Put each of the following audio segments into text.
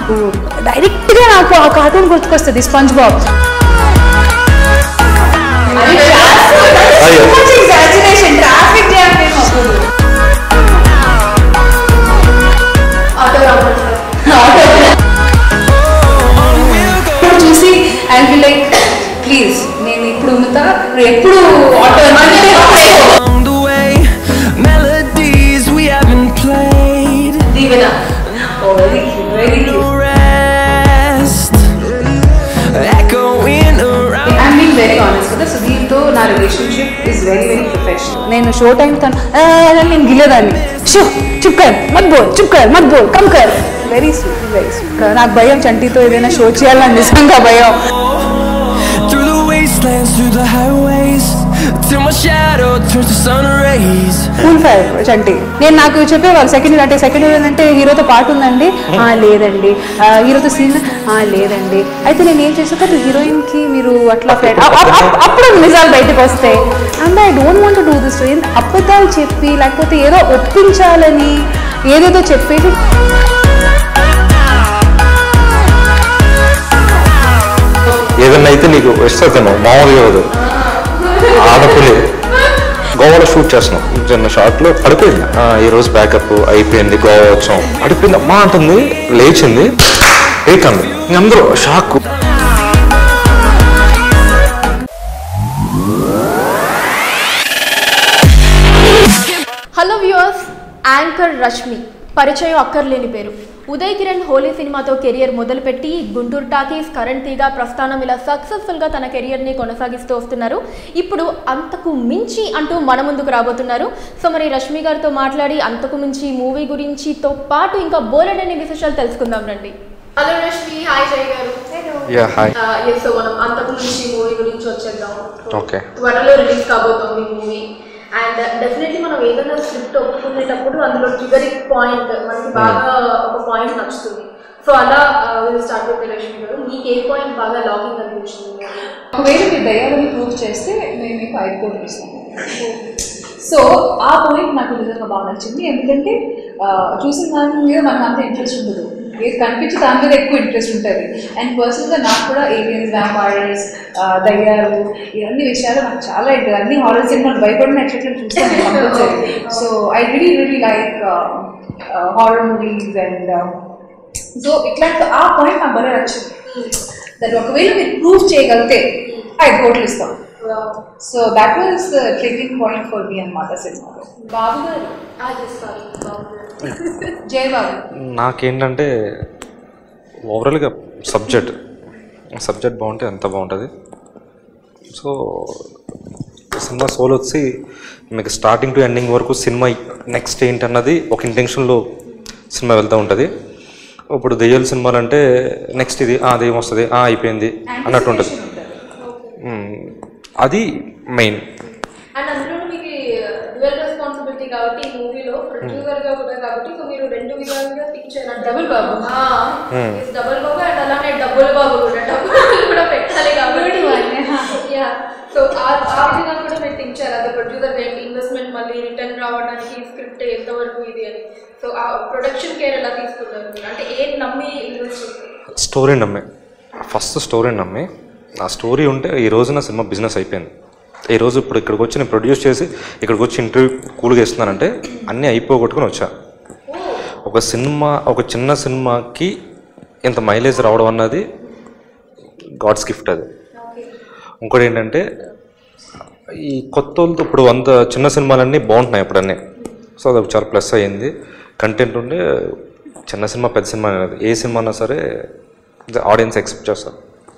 నాకు డైరెక్ట్గా నాకు ఆ కార్టూన్ గుర్తుకొస్తుంది స్పంజ్ బాబ్ అయ్యో. ట్రాఫిక్ జామ్ ఏమో అప్పుడు. ఇప్పుడు చూసి ఐ బి లైక్ ప్లీజ్ నేను ఇప్పుడు ఉమ్ముతా నువ్వు ఎప్పుడు auto Along the way, melodies we haven't played. దీవెన oh very very No rest, echoing around. I mean very honest కదా సుధీర్తో నా relationship is very very professional నేను షో టైం తను "ఆ" అని నేను గిలేదాన్ని షో చుక్కర్ మత్ బోల్ చుక్కర్ మత్ బోల్ కమ్ కర్ వెరీ స్వీట్ వెరీ స్వీట్ నాకు భయం చంటితో ఏదైనా షో చేయాలని నిజంగా భయం Through the wastelands, through the highways, till my shadow turns to sun rays. Full fire Chanti నేను నాకు చెప్పేవాళ్ళు సెకండ్ అంటే సెకండ్ హీరోయిన్ అంటే హీరోతో పాటు ఉందండి "ఆ, లేదండి ఆ, హీరోతో సీన్ లేదండి అయితే నేను ఏం చేసాను హీరోయిన్కి మీరు అట్లా ఫ్రెండ్ అప్పుడు నిజాలు బయటకు వస్తాయి and I don't want do this అబద్ధాలు చెప్పి లేకపోతే ఏదో ఒప్పించాలని ఏదేదో చెప్పేసి ఏదన్నా అయితే నీకు ఇస్తాను మామూలుగా ఇవ్వదు ఆడపులి గోవాలో షూట్ చేస్తున్నాం చిన్న షార్ట్లో పడిపోయింది ఆ, ఈ రోజు బ్యాకప్ అయిపోయింది గోవా వచ్చాం పడిపోయింది అమ్మా అంటుంది లేచింది ఏకంది అందరూ shock hello viewers anchor Rashmi పరిచయం అక్కర్లేని పేరు ఉదయ్ కిరణ్ హోలీ సినిమాతో కెరియర్ మొదలుపెట్టి గుంటూరు టాకీస్ కరెంట్ తీగా ప్రస్థానం ఇలా సక్సెస్ఫుల్గా తన కెరియర్ని కొనసాగిస్తూ వస్తున్నారు ఇప్పుడు అంతకు మించి అంటూ మన ముందుకు రాబోతున్నారు సో మరి రష్మి గారితో మాట్లాడి అంతకు మించి మూవీ గురించితో పాటు ఇంకా బోలెడని విశేషాలు తెలుసుకుందాం రండి హలో రష్మి హాయ్ జయ్ గారు యా హాయ్ సో మనం అంతకు మించి మూవీ గురించి వచ్చేద్దాం ఓకే త్వరలో రిలీజ్ కాబోతోంది మూవీ అండ్ డెఫినెట్లీ మనం ఏదైనా స్క్రిప్ట్ ఒప్పుకునేటప్పుడు అందులో ట్రిగరింగ్ పాయింట్ మనకి బాగా ఒక పాయింట్ నచ్చుతుంది సో అలా స్టార్ట్ విత్ రష్మి గారు మీకు ఏ పాయింట్ బాగా లాగింగ్ అనిపించింది ఒకవేళ మీరు దయ్యాలని ప్రూవ్ చేస్తే నేను మీకు ఐదు కోట్లు ఇస్తాను సో ఆ పాయింట్ నాకు నిజంగా బాగా నచ్చింది ఎందుకంటే ఆ, చూసిన దాని మీద మనకు అంత ఇంట్రెస్ట్ ఉండదు ఏది కనిపించి దాని మీద ఎక్కువ ఇంట్రెస్ట్ ఉంటుంది అండ్ పర్సనల్గా నాకు కూడా ఏలియన్స్ వ్యాంపైర్స్ దయ్యాలు ఇవన్నీ విషయాలు నాకు చాలా ఇంట్రెస్ట్ అన్ని హారర్ సినిమాలు భయపడిన ఎట్లా చూస్తాను compulsory so I really really like horror movies and so ఇట్లాంటి ఆ పాయింట్ నాకు భలే నచ్చింది దట్ ఒకవేళ మీరు ప్రూవ్ చేయగలిగితే ఐదు కోట్లు ఇస్తాం so that was triggering point for me అనమాట సినిమాలో బాబు గారు జయబాబు నాకేంటంటే ఓవరాల్గా సబ్జెక్ట్ సబ్జెక్ట్ బాగుంటే అంత బాగుంటుంది సో సినిమా సోల్ వచ్చి మీకు స్టార్టింగ్ టు ఎండింగ్ వరకు సినిమా నెక్స్ట్ ఏంటన్నది ఒక ఇంటెన్షన్లో సినిమా వెళ్తూ ఉంటుంది ఇప్పుడు దెయ్యాల సినిమాలు అంటే నెక్స్ట్ ఇది ఆ దెయ్యం వస్తుంది ఆ అయిపోయింది అన్నట్టు ఉంటుంది మ్మ్. అది మెయిన్ అండ్ అందులో మీకు డ్యువల్ రెస్పాన్సిబిలిటీ కాబట్టి ఈ మూవీలో ప్రొడ్యూసర్ గా కూడా కాబట్టి సో మీరు రెండు విధాలుగా థింక్ చేయాలి Double బాబు. డబుల్ బాబు అండ్ అలానే డబుల్ బాబు కూడా డబుల్ కూడా పెట్టాలి కాబట్టి యా సో ఆ ఆ విధంగా కూడా మీరు థింక్ చేయాలి అది ప్రొడ్యూసర్ ఏంటి ఇన్వెస్ట్మెంట్ మళ్ళీ రిటర్న్ రావడానికి స్క్రిప్ట్ ఎంతవరకు ఇది అని సో ఆ ప్రొడక్షన్ కేర్ ఎలా తీసుకున్నారు మీరు? అంటే ఏం నమ్మి ఇన్వెస్ట్ చేస్తారు స్టోరీ నమ్మే ఫస్ట్ స్టోరీ నమ్మి ఆ స్టోరీ ఉంటే ఈ రోజున సినిమా బిజినెస్ అయిపోయింది ఈ రోజు ఇప్పుడు ఇక్కడికి వచ్చి నేను ప్రొడ్యూస్ చేసి ఇక్కడికి వచ్చి ఇంటర్వ్యూ కూల్గా ఇస్తున్నానంటే అన్నీ అయిపోగొట్టుకుని వచ్చా ఒక సినిమా ఒక చిన్న సినిమాకి ఇంత మైలేజ్ రావడం అన్నది గాడ్స్ గిఫ్ట్ అది ఇంకోటి ఏంటంటే ఈ కొత్త వాళ్ళతో ఇప్పుడు వంద చిన్న సినిమాలన్నీ బాగుంటున్నాయి ఇప్పుడన్నీ సో అది చాలా ప్లస్ అయ్యింది కంటెంట్ ఉంటే చిన్న సినిమా పెద్ద సినిమా అనేది ఏ సినిమా అన్నా సరే ఆడియన్స్ ఎక్సెప్ట్ చేస్తారు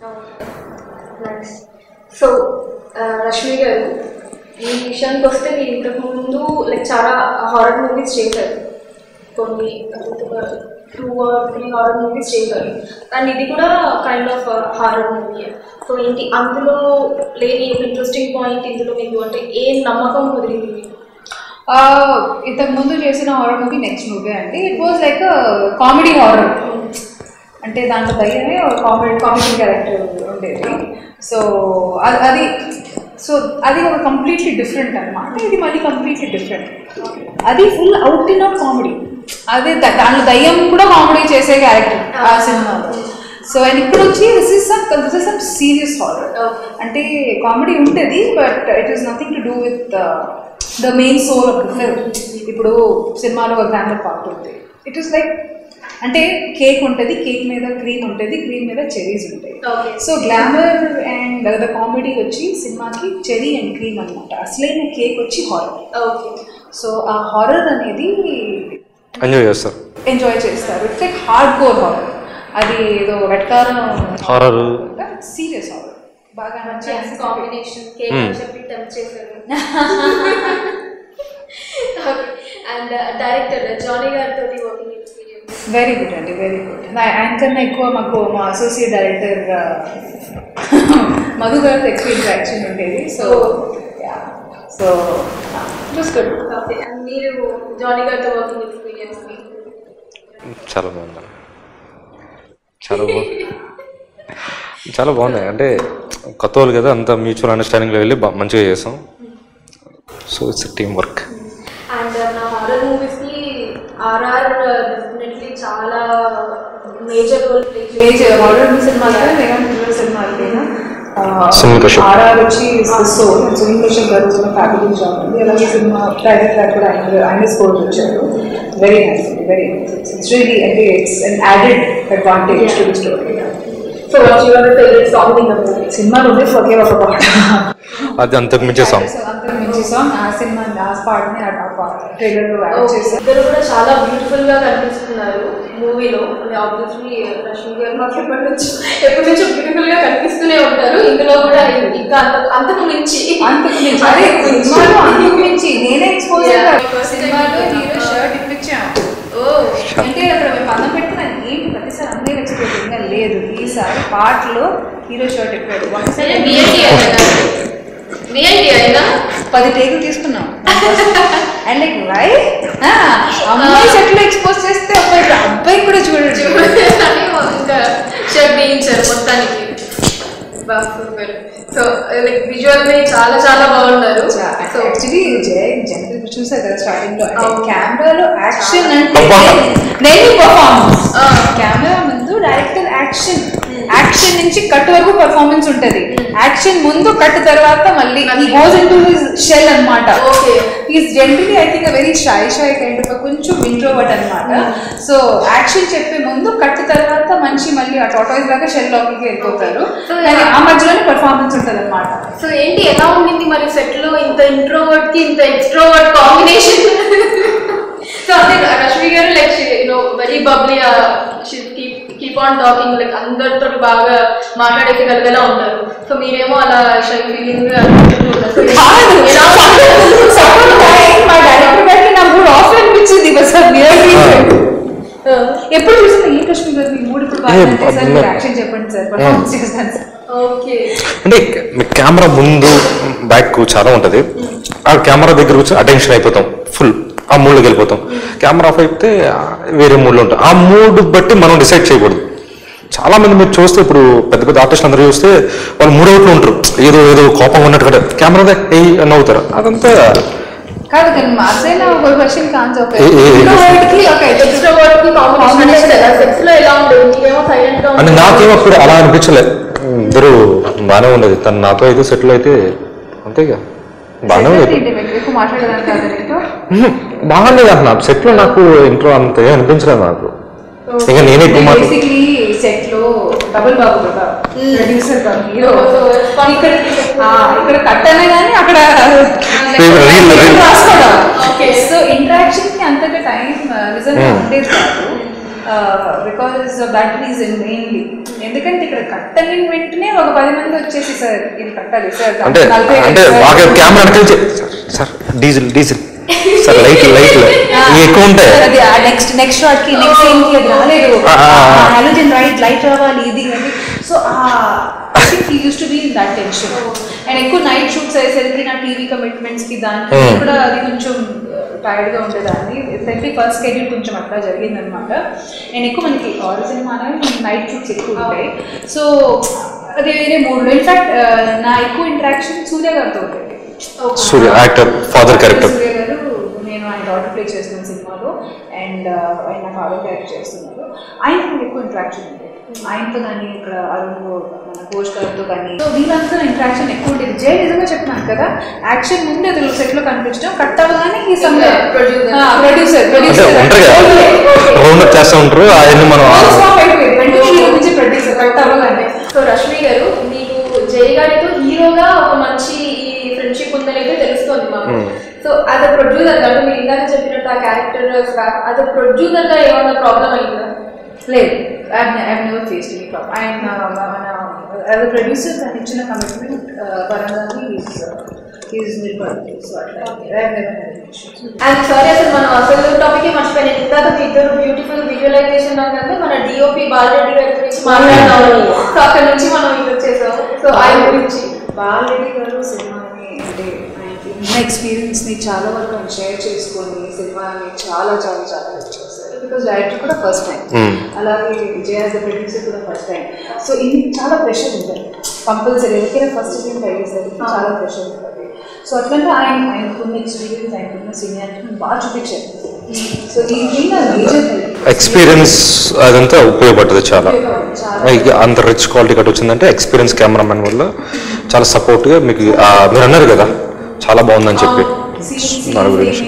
సో రష్మి గారు ఈ విషయానికి వస్తే మీరు ఇంతకు ముందు లైక్ చాలా హారర్ మూవీస్ చేశారు కొన్ని two or three horror movies చేశారు అండ్ ఇది కూడా kind of horror movie so ఏంటి అందులో లేని ఒక ఇంట్రెస్టింగ్ పాయింట్ ఇందులో మీకు అంటే ఏ నమ్మకం కుదిరింది మీకు ఆ, ఇంతకు ముందు చేసిన హారర్ మూవీ నెక్స్ట్ మూవీ అండి it was like comedy horror అంటే దాంట్లో దయ్యమే కామెడీ కామెడీ క్యారెక్టర్ ఉండేది సో అది అది సో అది ఒక కంప్లీట్లీ డిఫరెంట్ అనమాట ఇది మళ్ళీ కంప్లీట్లీ డిఫరెంట్ అది full out in of comedy అదే ద- దాంట్లో దయ్యం కూడా కామెడీ చేసే క్యారెక్టర్ ఆ సినిమాలో సో అండ్ ఇప్పుడు వచ్చి this is some this is some serious horror అంటే కామెడీ ఉంటుంది but it is nothing to do with the main soul of the film ఇప్పుడు సినిమాలో ఒక గ్రాండర్ పార్ట్ ఉంది ఇట్ ఈస్ లైక్ అంటే కేక్ ఉంటుంది కేక్ మీద క్రీమ్ ఉంటుంది క్రీమ్ మీద చెరీస్ ఉంటాయి Okay. So glamour and the comedy వచ్చి సినిమాకి చెరీ అండ్ క్రీమ్ అనమాట అసలైన కేక్ వచ్చి హారర్ ఓకే సో ఆ హారర్ అనేది ఎంజాయ్ చేస్తారు ఎంజాయ్ చేస్తారు it's like hard core horror అది ఏదో వెట్కారం హారర్ సీరియస్ హారర్ బాగా మంచి కాంబినేషన్ కేక్ Hmm. అని చెప్పి టెంప్ట్ చేశారు అండ్ డైరెక్టర్ జానీ గారితో వర్కింగ్ ఎక్స్పీరియన్స్ వెరీ గుడ్ అండి వెరీ గుడ్ ఆయన కన్నా ఎక్కువ మాకు మా అసోసియేట్ డైరెక్టర్ మధు గారితో ఎక్కువ ఇంట్రాక్షన్ ఉండేది so so just good okay and మీరు జానీ గారితో వర్కింగ్ ఎక్స్పీరియన్స్ చాలా బాగుంది చాలా బాగుంది చాలా బాగున్నాయి అంటే కొత్త వాళ్ళు కదా అంత మ్యూచువల్ అండర్స్టాండింగ్లో వెళ్ళి బా- మంచిగా చేసాం so it's team work and నా హారర్ మూవీస్కి ఆర్ఆర్ డెఫినెట్లీ చాలా major role play major horror సినిమాలు లేదంటే థ్రిల్లర్ సినిమాలు లేదా సునీల్ కశ్యప్. ఆర్ఆర్ వచ్చి సో సునీల్ కశ్యప్ గారు చిన్న ఫ్యామిలీ జాబ్ ఉంది అలాగే సినిమా డైరెక్టర్ కూడా ఆయన ఆయన స్కోర్ వచ్చారు very nice very nice it's really అంటే it's an added advantage to the story so what your favourite song in the movie సినిమాలో ఉండే ఒకే ఒక పాట అది అంతకు మించే సాంగ్ సో అంతకు మించి సాంగ్ ఆ సినిమా ఆ పాటని ఆ ట్రైలర్లో యాడ్ చేశారు ఇద్దరు కూడా చాలా బ్యూటిఫుల్ గా కనిపిస్తున్నారు మూవీలో ఆబ్వియస్లీ రష్మి గారు మాకు ఎప్పటి నుంచి ఎప్పటి నుంచో బ్యూటిఫుల్ గా కనిపిస్తూనే ఉంటారు ఇందులో కూడా ఇంకా అంత అంతకు మించి అంతకు మించి అదే సినిమాలో అంతకు మించి నేనే ఎక్స్పోజ్ Yeah. సినిమాలో హీరో షర్ట్ ఇప్పించాం ఓ అంటే అక్కడ మేము పదం పెట్టిన ఏంటి ప్రతిసారి అన్నీ వచ్చిపోతుందా లేదు ఈసారి పాటలో హీరో షర్ట్ ఇప్పాడు One సరే second. బిఎన్టీ అయినా బిఎన్టీ అయినా పది టేకులు తీసుకున్నాం అండ్ లైక్ వై అమ్మాయి షర్ట్లో ఎక్స్పోజ్ చేస్తే అబ్బాయి అబ్బాయి కూడా చూడడు అని ఇంకా షర్ట్ వేయించారు మొత్తానికి బాగా సూపర్ సో లైక్ విజువల్ ని చాలా చాలా బాగున్నారు సో యాక్చువల్లీ జయ జనరల్ చూసారు కదా స్టార్టింగ్ లో అంటే అవును. కెమెరాలో యాక్షన్ అంటే అబ్బా. నేను పర్ఫార్మెన్స్ ఆ. కెమెరా ముందు డైరెక్టర్ యాక్షన్ యాక్షన్ నుంచి కట్ వరకు పర్ఫార్మెన్స్ ఉంటది యాక్షన్ ముందు కట్ తర్వాత మళ్ళీ he goes into his shell అనమాట Okay. Is generally I think very shy shy kind of కొంచెం ఇంట్రోవర్ట్ అనమాట సో యాక్షన్ చెప్పే ముందు కట్ తర్వాత మంచి మళ్ళీ ఆ టాటాయిస్ లాగా షెల్ లోకి వెళ్ళిపోతారు So, కానీ yeah. ఆ మధ్యలోనే పర్ఫార్మెన్స్ ఉంటుంది అనమాట సో ఏంటి ఎలా ఉండింది మరి సెట్ లో ఇంత ఇంట్రోవర్ట్ కి ఇంత ఎక్స్ట్రోవర్ట్ కాంబినేషన్ సో అంటే రష్మి గారు like you know very bubbly keep on talking like అందరితో బాగా మాట్లాడేయగలిగేలా ఉంటారు సో మీరేమో అలా షై ఫీలింగ్ కాదు సపోజ్ మా డైరెక్టర్ గారికి నా మూడు ఆఫ్ అనిపించింది బస్ ఎప్పుడు చూసినా ఏ కృష్ణ గారు మీ మూడు ఇప్పుడు బాగా ఏ, అంటే సార్ మీరు అబ్బా. యాక్షన్ చెప్పండి సార్ పర్ఫార్మెన్స్ చేస్తాను సార్ ఓకే అంటే మీ కెమెరా ముందు బ్యాక్ చాలా ఉంటుంది ఆ కెమెరా దగ్గర వచ్చి అటెన్షన్ అయిపోతాం ఫుల్ ఆ మూడ్లోకి వెళ్ళిపోతాం కెమెరా ఆఫ్ అయితే ఆ, వేరే మూడ్లో ఉంటాం ఆ మూడ్ బట్టి మనం డిసైడ్ చేయకూడదు చాలా మంది మీరు చూస్తే ఇప్పుడు పెద్ద పెద్ద ఆర్టిస్టులు అందరూ చూస్తే వాళ్ళు మూడవుట్లు ఉంటారు ఏదో ఏదో కోపం ఉన్నట్టు కదా కెమెరా దగ్గర ఏ నవ్వుతారు అదంతా కాదు కానీ మార్చైనా ఒక క్వశ్చన్ కాన్స్ ఒక ఏ, ఏ, ఏ. ఇంట్రోవర్ట్ కి ఒక ఎక్స్ట్రోవర్ట్ కి కాంబినేషన్ సెక్స్ లో ఎలా ఉండేది మీరేమో సైలెంట్ గా అంటే ఉంటారు. నాకేం అప్పుడు అలా అనిపించలే ఇద్దరు బాగానే ఉండేది తను నాతో అయితే సెటిల్ అయితే అంతేగా బాగానే ఉండేది ఏంటి మీకు ఎక్కువ మాట్లాడేదానికి కాదు నీతో మ్మ్. బాగుండేది అంటున్నా సెట్ లో నాకు ఇంట్లో అంత ఏం అనిపించలేదు నాకు ఇక నేనే ఎక్కువ మాట్లా బేసిక్లీ సెట్ లో డబుల్ బాబు కదా ప్రొడ్యూసర్ కాదు హీరో ఇక్కడ ఆ, ఇక్కడ కట్ అయినా కానీ అక్కడ Real, real, real. రాసుకోవడం Okay. సో ఇంటరాక్షన్ కి అంతగా టైం నిజంగా Hmm. ఉండేది కాదు because of that reason mainly ఎందుకంటే ఇక్కడ కట్ అయిన వెంటనే ఒక పది మంది వచ్చేసి సార్ ఇది కట్టాలి సార్ అంటే నలభై అంటే ఐదు బాగా సార్. కెమెరా అనిపించి sir diesel diesel sir light light ఇవి ఎక్కువ ఉంటాయి సార్, అది నెక్స్ట్ నెక్స్ట్ షాట్ కి నెక్స్ట్ సీన్ కి అది రాలేదు ఆ, ఆ, ఆ. హాలోజన్ రైట్ లైట్ రావాలి ఇది అది so he use to be in that tension and ఎక్కువ నైట్ షూట్స్ అయ్యేసరికి నా టీవీ కమిట్మెంట్స్ కి దానికి Hmm. కూడా అది కొంచెం టైర్డ్ గా ఉండేదాన్ని ఎస్పెషల్లీ ఫస్ట్ షెడ్యూల్ కొంచెం అట్లా జరిగిందనమాట అండ్ ఎక్కువ మనకి హారర్ సినిమా నైట్ షూట్స్ ఎక్కువ ఉంటాయి సో అది వేరే మూడ్లో ఇన్ఫాక్ట్ నా ఎక్కువ ఇంటరాక్షన్ సూర్య గారితో ఉంటుంది Surya actor father character Surya గారు నేను ఆయన డాటర్ ప్లే చేస్తున్నాను సినిమాలో అండ్ ఆయన నా ఫాదర్ క్యారెక్టర్ చేస్తున్నారు ఆయనకు నాకు ఎక్కువ ఇంట్రాక్షన్ ఉంది ఆయనతో కానీ ఇక్కడ అరుణ్ మన కోచ్ గారితో కానీ సో వీళ్ళంతా ఇంట్రాక్షన్ ఎక్కువ ఉంటుంది జై నిజంగా చెప్పినాను కదా యాక్షన్ ముందే అతను సెట్లో కనిపించడం కట్ అవ్వగానే ఈ ప్రొడ్యూసర్ అంటే ప్రొడ్యూసర్ ఉంటారు కదా రౌండ్ అప్ చేస్తూ ఉంటారు అవన్నీ మనం ప్రొడ్యూసర్ కట్ అవ్వగానే సో రష్మి గారు మీకు జై గారితో హీరోగా ఒక మంచి ఈ ఫ్రెండ్షిప్ ఉందని అయితే తెలుస్తుంది మాకు సో యాజ్ అ ప్రొడ్యూసర్ గా అంటే మీరు ఇందాక చెప్పినట్టు ఆ క్యారెక్టర్ యాజ్ అ ప్రొడ్యూసర్ గా ఏమన్నా ప్రాబ్లం అయిందా లేదు I never face any problem ఆయన మన యాజ్ అ ప్రొడ్యూసర్ తను ఇచ్చిన కమిట్మెంట్ పరంగా ఈజ్ ఈజ్ నిలబడి సో అట్లా I never had issues and sorry అసలు మనం అసలు టాపిక్ మర్చిపోయాను ఇందాక మీ ఇద్దరు బ్యూటిఫుల్ విజువలైజేషన్ అంటే మన డిఓపి బాలరెడ్డి గారి గురించి మాట్లాడినాము సో అక్కడ నుంచి మనం ఇది వచ్చేసాము సో ఆయన గురించి బాలరెడ్డి గారు సినిమాని అంటే ఆయనకి ఉన్న ఎక్స్పీరియన్స్ని చాలా వరకు ఆయన షేర్ చేసుకొని సినిమాని చాలా చాలా చాలా హెల్ప్ చేశారు బికాస్ డైరెక్టర్ కూడా ఫస్ట్ టైం అలాగే విజయ్ యాజ్ ప్రొడ్యూసర్ కూడా ఫస్ట్ టైం సో ఇది చాలా ప్రెషర్ ఉంటుంది కంపల్సరీ ఎవరికైనా ఫస్ట్ టైం ట్రై చేశారు చాలా ప్రెషర్ ఉంటుంది సో అట్లంటే ఆయన ఆయనకున్న ఎక్స్పీరియన్స్ ఆయనకున్న సీనియారిటీ బాగా చూపించారు సో ఈ థింగ్ మేజర్ ఎక్స్పీరియన్స్ అదంతా ఉపయోగపడ్డది చాలా చాలా ఇక అంత రిచ్ క్వాలిటీ కట్ వచ్చిందంటే ఎక్స్పీరియన్స్ కెమెరామెన్ వల్ల చాలా సపోర్ట్గా మీకు ఆ, మీరు అన్నారు కదా చాలా బాగుందని చెప్పి దాని గురించి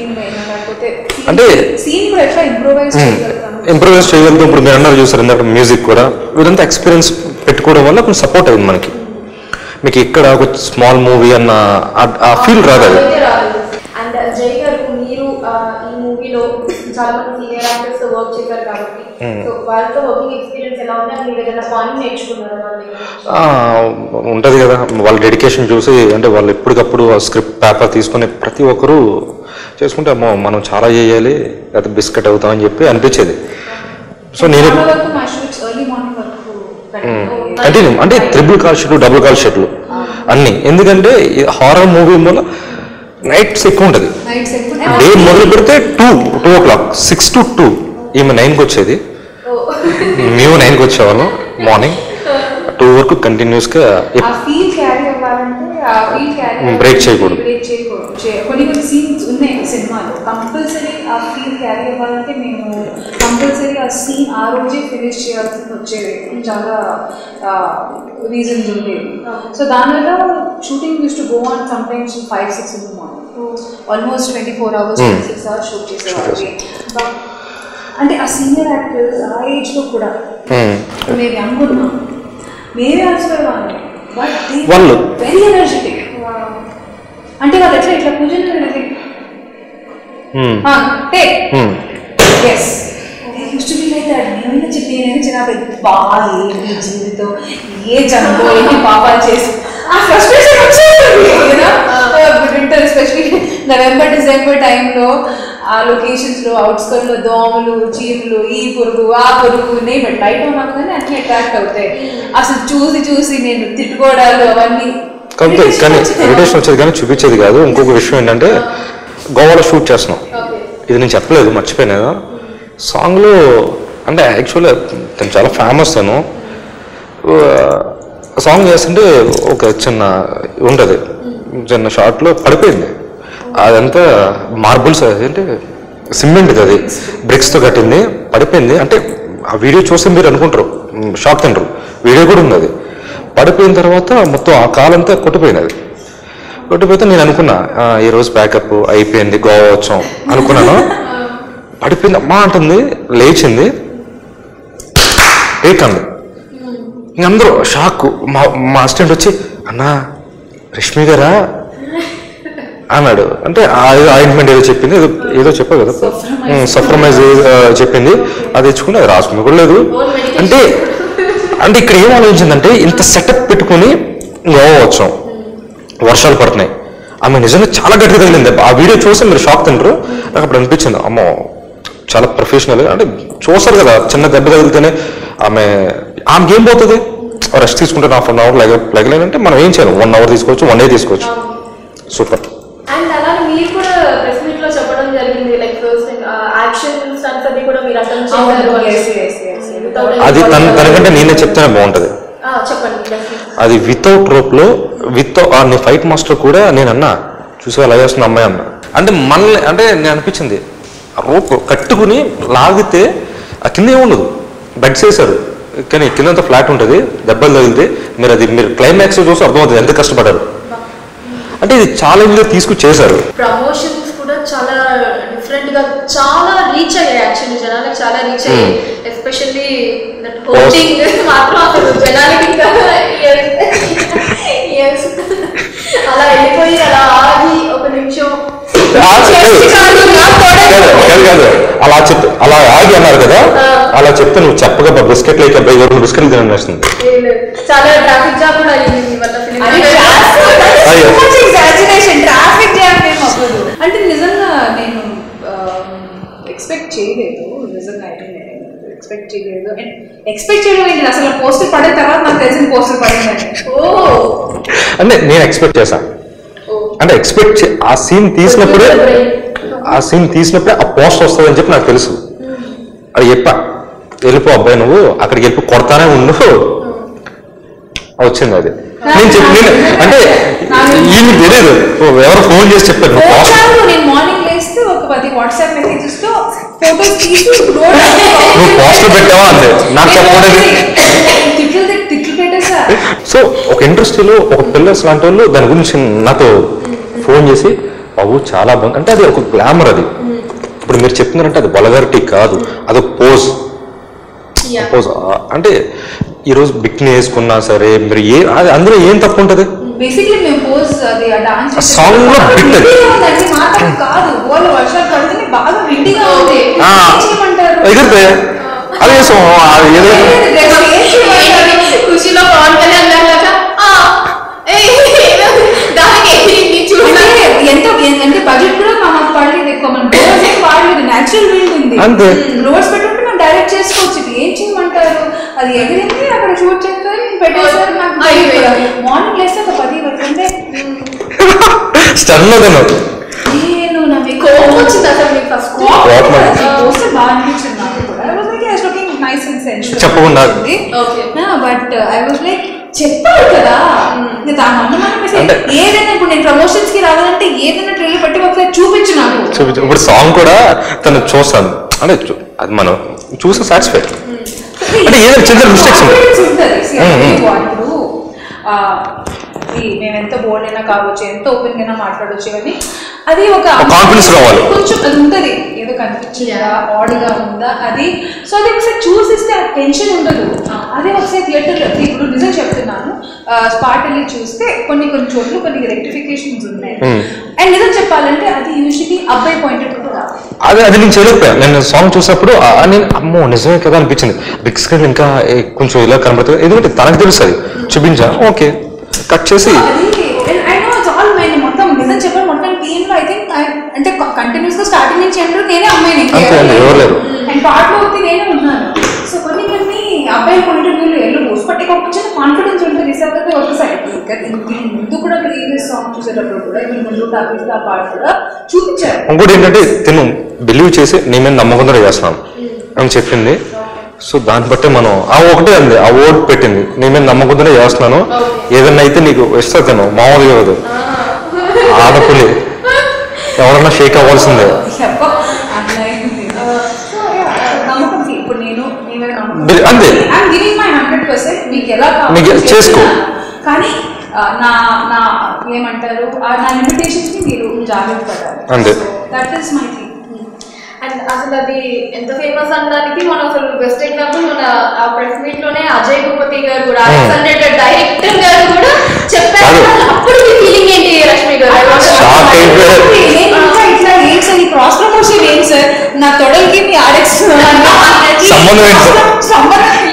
అంటే సీన్ కూడా ఎట్లా ఇంప్రూవైజ్ చేయగలుగుతాము ఇంప్రూవైజ్ చేయగలుగుతాం ఇప్పుడు మీరు అన్నారు చూసారు ఇందాక మ్యూజిక్ కూడా ఇదంతా ఎక్స్పీరియన్స్ పెట్టుకోవడం వల్ల కొంచెం సపోర్ట్ అయింది మనకి మీకు ఇక్కడ ఒక స్మాల్ మూవీ అన్న ఆ- ఆ ఫీల్ రాదు అది అయితే రాదు అండ్ జై గారు మీరు ఆ, ఈ మూవీలో చాలా మంది సీనియర్ యాక్టర్స్ తో వర్క్ చేశారు కాబట్టి సో వాళ్ళతో వర్కింగ్ ఎక్స్పీరియన్స్ ఎలా ఉంది మీరు ఏదైనా పాయింట్ నేర్చుకున్నారా వాళ్ళ దగ్గర నుంచి? ఆ, ఉంటది కదా వాళ్ళ డెడికేషన్ చూసి అంటే వాళ్ళు ఎప్పటికప్పుడు ఆ స్క్రిప్ట్ పేపర్ తీసుకొని ప్రతి ఒక్కరూ చేసుకుంటే అమ్మో మనం చాలా చేయాలి లేకపోతే బిస్కెట్ అవుతామని చెప్పి అనిపించేది సో నేను చాలా వరకు మా షూట్స్ ఎర్లీ మార్నింగ్ వరకు continue అయ్యాయి. అంటే అంటే త్రిబుల్ కాల్ షీట్లు డబుల్ కాల్ షీట్లు అన్ని ఎందుకంటే హారర్ మూవీ వల్ల నైట్స్ ఎక్కువ ఉంటుంది నైట్స్ ఎక్కువ డే మొదలు పెడితే two two o'clock six to two ఈమె నైన్కి వచ్చేది మేము నైన్కి వచ్చేవాళ్ళం మార్నింగ్ టూ వరకు కంటిన్యూస్గా ఆ ఫీల్ క్యారీ అవ్వాలంటే ఆ ఫీల్ క్యారీ Break చేయకూడదు. బ్రేక్ చేయకూడదు చే- కొన్ని కొన్ని సీన్స్ ఉన్నాయి సినిమాలో కంపల్సరీ ఆ ఫీల్ క్యారీ అవ్వాలంటే మేము కంపల్సరీ ఆ సీన్ ఆ రోజే ఫినిష్ చేయాల్సి వచ్చేది చాలా రీజన్స్ ఉండేవి సో దానివల్ల shooting use to go on sometimes five six in morning almost twenty four hours six hours shoot చేసేవాళ్ళకి అంటే ఆ సీనియర్ యాక్టర్స్ ఆ ఏజ్లో కూడా మేము యంగ్ ఉన్నాం మేమే ఆశ్చర్యవాళ్ళం బట్ వాళ్ళు. వెరీ ఎనర్జెటిక్ అంటే వాళ్ళు ఎట్లా ఇట్లా కూర్చొని takes use to be like that నేనైనా చెప్పి నేనైనా చిన్న బాగా ఏంటి జీవితం ఏ జంబో ఏంటి పాపాలు చేసి ఆ ఫ్రస్ట్రేషన్ వచ్చేది వింటర్ ఎస్పెషలీ నవంబర్ డిసెంబర్ టైంలో ఆ లొకేషన్స్ లో అవుట్స్కట్ లో దోమలు చీమలు ఈ పురుగు ఆ పురుగు నేమ్ లైట్ ఉన్నాను కానీ అన్ని అట్రాక్ట్ అవుతాయి అసలు చూసి చూసి నేను తిట్టుకోవడాలు అవన్నీ కాకపోతే కానీ ఇరిటేషన్ వచ్చేది కానీ చూపించేది కాదు ఇంకొక విషయం ఏంటంటే గోవాలో షూట్ చేస్తున్నాం ఇది నేను చెప్పలేదు మర్చిపోయినా సాంగ్లో అంటే యాక్చువల్గా తను చాలా ఫేమస్ తను సాంగ్ చేస్తుంటే ఒక చిన్న ఉంటుంది చిన్న షార్ట్లో పడిపోయింది అదంతా మార్బుల్స్ అంటే సిమెంట్ అది బ్రిక్స్తో కట్టింది పడిపోయింది అంటే ఆ వీడియో చూస్తే మీరు అనుకుంటారు షాక్ తింటారు వీడియో కూడా ఉంది అది పడిపోయిన తర్వాత మొత్తం ఆ కాలంతా కొట్టిపోయినది కొట్టిపోతే నేను అనుకున్నా "ఆ, ఈ రోజు బ్యాకప్ అయిపోయింది గోవా వచ్చాం అనుకున్నాను పడిపోయింది అమ్మా అంటుంది లేచింది ఏకంది ఇంక అందరూ షాక్ మా మా అసిస్టెంట్ వచ్చి అన్నా రష్మి గారా అన్నాడు అంటే ఆయింట్మెంట్ ఏదో చెప్పింది ఏదో ఏదో చెప్పావు కదా సఫ్రమైజ్ చెప్పింది అది తెచ్చుకుని అది రాసుకుని కూడా లేదు అంటే అంటే ఇక్కడ ఏం ఆలోచించిందంటే ఇంత సెటప్ పెట్టుకుని గోవా వచ్చాం వర్షాలు పడుతున్నాయి ఆమె నిజంగా చాలా గట్టిగా తగిలింది ఆ వీడియో చూసి మీరు షాక్ తింటారు నాకు అప్పుడు అనిపించింది అమ్మో చాలా ప్రొఫెషనల్ అంటే చూస్తారు కదా చిన్న దెబ్బ తగిలితేనే ఆమె ఆమెకి ఏం పోతుంది రెస్ట్ తీసుకుంటే హాఫ్ అన్ అవర్ లెగ లెగలేనంటే మనం ఏం చేయాలి వన్ అవర్ తీసుకోవచ్చు వన్ డే తీసుకోవచ్చు సూపర్ అండ్ అలాగే మీరు కూడా ప్రెస్ మీట్ లో చెప్పడం జరిగింది లైక్ ఫస్ట్ యాక్షన్ స్టన్స్ అది కూడా మీరు అటెండ్ చేశారు అని. yes, yes, yes. Without any అది తన problem. తనకంటే నేనే చెప్తేనే బాగుంటుంది ఆ, చెప్పండి definitely. అది వితౌట్ రోప్లో విత్ ఆ నీ ఫైట్ మాస్టర్ కూడా నేను అన్నా చూసి అలా చేస్తున్న అమ్మాయి అన్న అంటే మనల్ని అంటే నేను అనిపించింది ఆ రోప్ కట్టుకుని లాగితే ఆ కింద ఏముండదు బెడ్స్ వేశారు కానీ కిందంతా ఫ్లాట్ ఉంటుంది దెబ్బలు తగిలితే మీరు అది మీరు క్లైమాక్స్ చూసి అర్థమవుతుంది ఎంత కష్టపడ్డారు అంటే ఇది ఛాలెంజ్గా తీసుకుని చేశారు ప్రమోషన్స్ కూడా చాలా డిఫరెంట్ గా చాలా రీచ్ అయ్యాయి యాక్చువల్లీ జనాలకు చాలా రీచ్ అయ్యాయి ఎస్పెషల్లీ దట్ హోస్టింగ్ మాత్రం అసలు జనాలకి ఇంకా yes. అలా వెళ్ళిపోయి అలా ఆగి ఒక నిమిషం ఆ చెప్తే- కాదు, కాదు కాదు అలా చెప్తే అలా ఆగి అన్నారు కదా అలా చెప్తే నువ్వు చెప్పగా బిస్కెట్లు అయితే అబ్బాయి రెండు బిస్కెట్లు తినేస్తుంది చాలా ట్రాఫిక్ జామ్ కూడా అయ్యింది మీ వల్ల film. అది అయ్యో. ఎగ్జాజరేషన్ ట్రాఫిక్ జామ్ ఏం అవ్వదు అంటే నిజంగా నేను ఎక్స్పెక్ట్ చేయలేదు నిజంగా ఎక్స్పెక్ట్ చేయలేదు అండ్ ఎక్స్పెక్ట్ చేయడం ఏంటి అసలు పోస్టర్ పడిన తర్వాత నాకు తెలిసిన పోస్టర్ పడిందండి ఓ అంటే నేను ఎక్స్పెక్ట్ చేశాను అంటే ఎక్స్పెక్ట్ ఆ సీన్ తీసినప్పుడే ఆ సీన్ తీసినప్పుడే ఆ పోస్ట్ వస్తుందని చెప్పి నాకు తెలుసు అది చెప్పా వెళ్ళిపో అబ్బాయి నువ్వు అక్కడికి వెళ్ళి కొడతానే ఉండు వచ్చింది అది నేను చెప్పి నేను అంటే ఈయన తెలియదు ఎవరు ఫోన్ చేసి చెప్పారు నువ్వు పోస్ట్ పోస్టర్ నేను మార్నింగ్ లేస్తే ఒక పది వాట్సాప్ మెసేజెస్ తో ఫోటోస్ తీసి road నువ్వు పోస్టర్ పెట్టావా అంతే నాకు చెప్పకూడదు తిట్లు తిట్- తిట్లు పెట్టేసా సో ఒక ఇండస్ట్రీలో ఒక పిల్లర్స్ లాంటి వాళ్ళు దాని గురించి నాతో ఫోన్ చేసి బాబు చాలా బాగుంది అంటే అది ఒక గ్లామర్ అది ఇప్పుడు మీరు చెప్తున్నారంటే అది వలగారిటీ కాదు అదొక పోజ్ పోజ్ అంటే ఈరోజు బిక్ని వేసుకున్నా సరే మీరు ఏ అది అందులో ఏం తప్పు ఉంటుంది బేసిక్లీ మేము పోజ్ అది ఆ డాన్స్ ఆ song లో bit అది. ఉందండి మాత్రం కాదు వాళ్ళు వర్షాలు పడుతుంది బాగా విండిగా ఉంది ఆ, ఏం చేయమంటారు ఎగిరితే అది వేసాం అది ఏదో ఏం చేయమంటారు? ఖుషిలో పవన్ కళ్యాణ్ లాగా ఆ, ఏయ్, దానికి ఎగిరింది చూడండి అంటే ఎంత అంటే బడ్జెట్ కూడా మనకు పడలేదు ఎక్కువ మన డోర్స్ ఏం వాడలేదు న్యాచురల్ విండ్ ఉంది అంతే. డోర్స్ పెట్టుకుంటే మనం డైరెక్ట్ చేసుకోవచ్చు ఇది ఏం చేయమంటారు అది ఎగిరింది అక్కడ షూట్ చేస్తారు పెట్టేసారు నాకు అయిపోయింది. మార్నింగ్ లేస్తే ఒక పది వరకు స్టన్ అదను నేను నా మీకు కోపం వచ్చింది అసలు మీకు ఫస్ట్ కోపం వచ్చింది. పోస్టర్ బాగా అనిపించింది నాకు కూడా I was like I looking nice and sensual చెప్పకుండా. Okay. But I was like చెప్పారు కదా ఇంకా దాని అనుమానం వేసి అంటే- ఏదైనా ఇప్పుడు నేను ప్రమోషన్స్ కి రావాలంటే ఏదైనా ట్రైలర్ పెట్టి ఒకసారి చూపించు నాకు చూపించు ఇప్పుడు సాంగ్ కూడా తను చూస్తాను అంటే చూ- అది మనం చూసి సాటిస్ఫై అంటే ఏదైనా చిన్న మిస్టేక్స్ ఉంటాయి Confidence ఉంటది. See, Mm, mm. ఇప్పుడు ఇప్పుడు, ఆ, ఈ మేము ఎంత బోల్డ్ అయినా కావచ్చు ఎంత ఓపెన్ అయినా మాట్లాడవచ్చు కానీ అది ఒక ఒక confidence కావాలి. కొంచెం అది ఉంటది ఏదో కనిపించిందా ఆడ్ గా ఉందా అది సో అది ఒకసారి చూసిస్తే ఆ టెన్షన్ ఉండదు అదే ఒకసారి థియేటర్ ఇప్పుడు నిజం చెప్తున్నాను స్పాట్ వెళ్ళి చూస్తే కొన్ని కొన్ని చోట్ల కొన్ని రెక్టిఫికేషన్స్ ఉన్నాయి Mm. అండ్ నిజం చెప్పాలంటే అది యూజువలీ అబ్బాయి పాయింట్ కూడా అది అది నేను చేయలేకపోయాను నేను సాంగ్ చూసినప్పుడు ఆ, నేను అమ్మో నిజమే కదా అనిపించింది బిగ్ స్క్రీన్ ఇంకా ఏ, కొంచెం ఇలా కనబడుతుంది ఎందుకంటే తనకు తెలుస్తుంది చూపించా ఓకే కట్ చేసి I know it's all mine మొత్తం నిజం చెప్పాలి మొత్తం టీమ్ లో ఐ థింక్ అంటే కంటిన్యూస్ గా స్టార్టింగ్ నుంచి ఎండ్ నేనే అమ్మాయిని అంతే అండి, ఎవరు లేరు. అండ్ పార్ట్ లో వచ్చి నేనే ఉన్నాను సో కొన్ని కొన్ని అబ్బాయి పాయింట్ ఆఫ్ వ్యూలో ఎల్లు రోజు పట్టి ఒక చిన్న కాన్ఫిడెన్స్ ఉంటుంది రిసెప్ట్ ఒక సైడ్ ఇంకా దీని ముందు కూడా ప్రీవియస్ సాంగ్ చూసేటప్పుడు కూడా ఇవి ముందు టాపిక్ ఆ పార్ట్ కూడా చూపించారు ఇంకోటి ఏంటంటే తిను బిలీవ్ చేసి నీ మీద నమ్మకంతో చేస్తున్నాను అని చెప్పింది సో దాన్ని బట్టి మనం ఆ ఒకటే అంది ఆ ఓట్ పెట్టింది నీ మీద నమ్మకంతోనే చేస్తున్నాను ఏదన్నా అయితే నీకు ఇస్తా తిను మామూలుగా కాదు ఆడపులి ఎవరన్నా షేక్ అవ్వాల్సిందే చెప్ప అన్నయ్యింది సో నమ్మకం see, ఇప్పుడు నేను మీ మీద నమ్మకం బిల్- అంతే I'm giving my hundred percent మీకు ఎలా మీకు కావాలో చేసుకో. చేస్తున్నా. కానీ ఆ, నా నా ఏమంటారు ఆ, నా లిమిటేషన్స్ ని మీరు జాగ్రత్త పడాలి అంతే. That is my thing and అసలు అది ఎంత ఫేమస్ అనడానికి మనం అసలు బెస్ట్ ఎగ్జాంపుల్ మన ఆ ప్రెస్ మీట్ లోనే అజయ్ భూపతి గారు కూడా డైరెక్టర్ గారు కూడా చెప్పారు కాదు. అప్పుడు మీ ఫీలింగ్ ఏంటి రష్మి గారు Shock అయిపోయారు. నేను ఇంకా ఇట్లా ఏం సార్ ఈ క్రాస్ ప్రమోషన్ ఏం సార్ నా తొడలకి మీ ఆర్ఎక్స్ సంబంధం ఏంటి సార్? సంబంధం ఏంటి?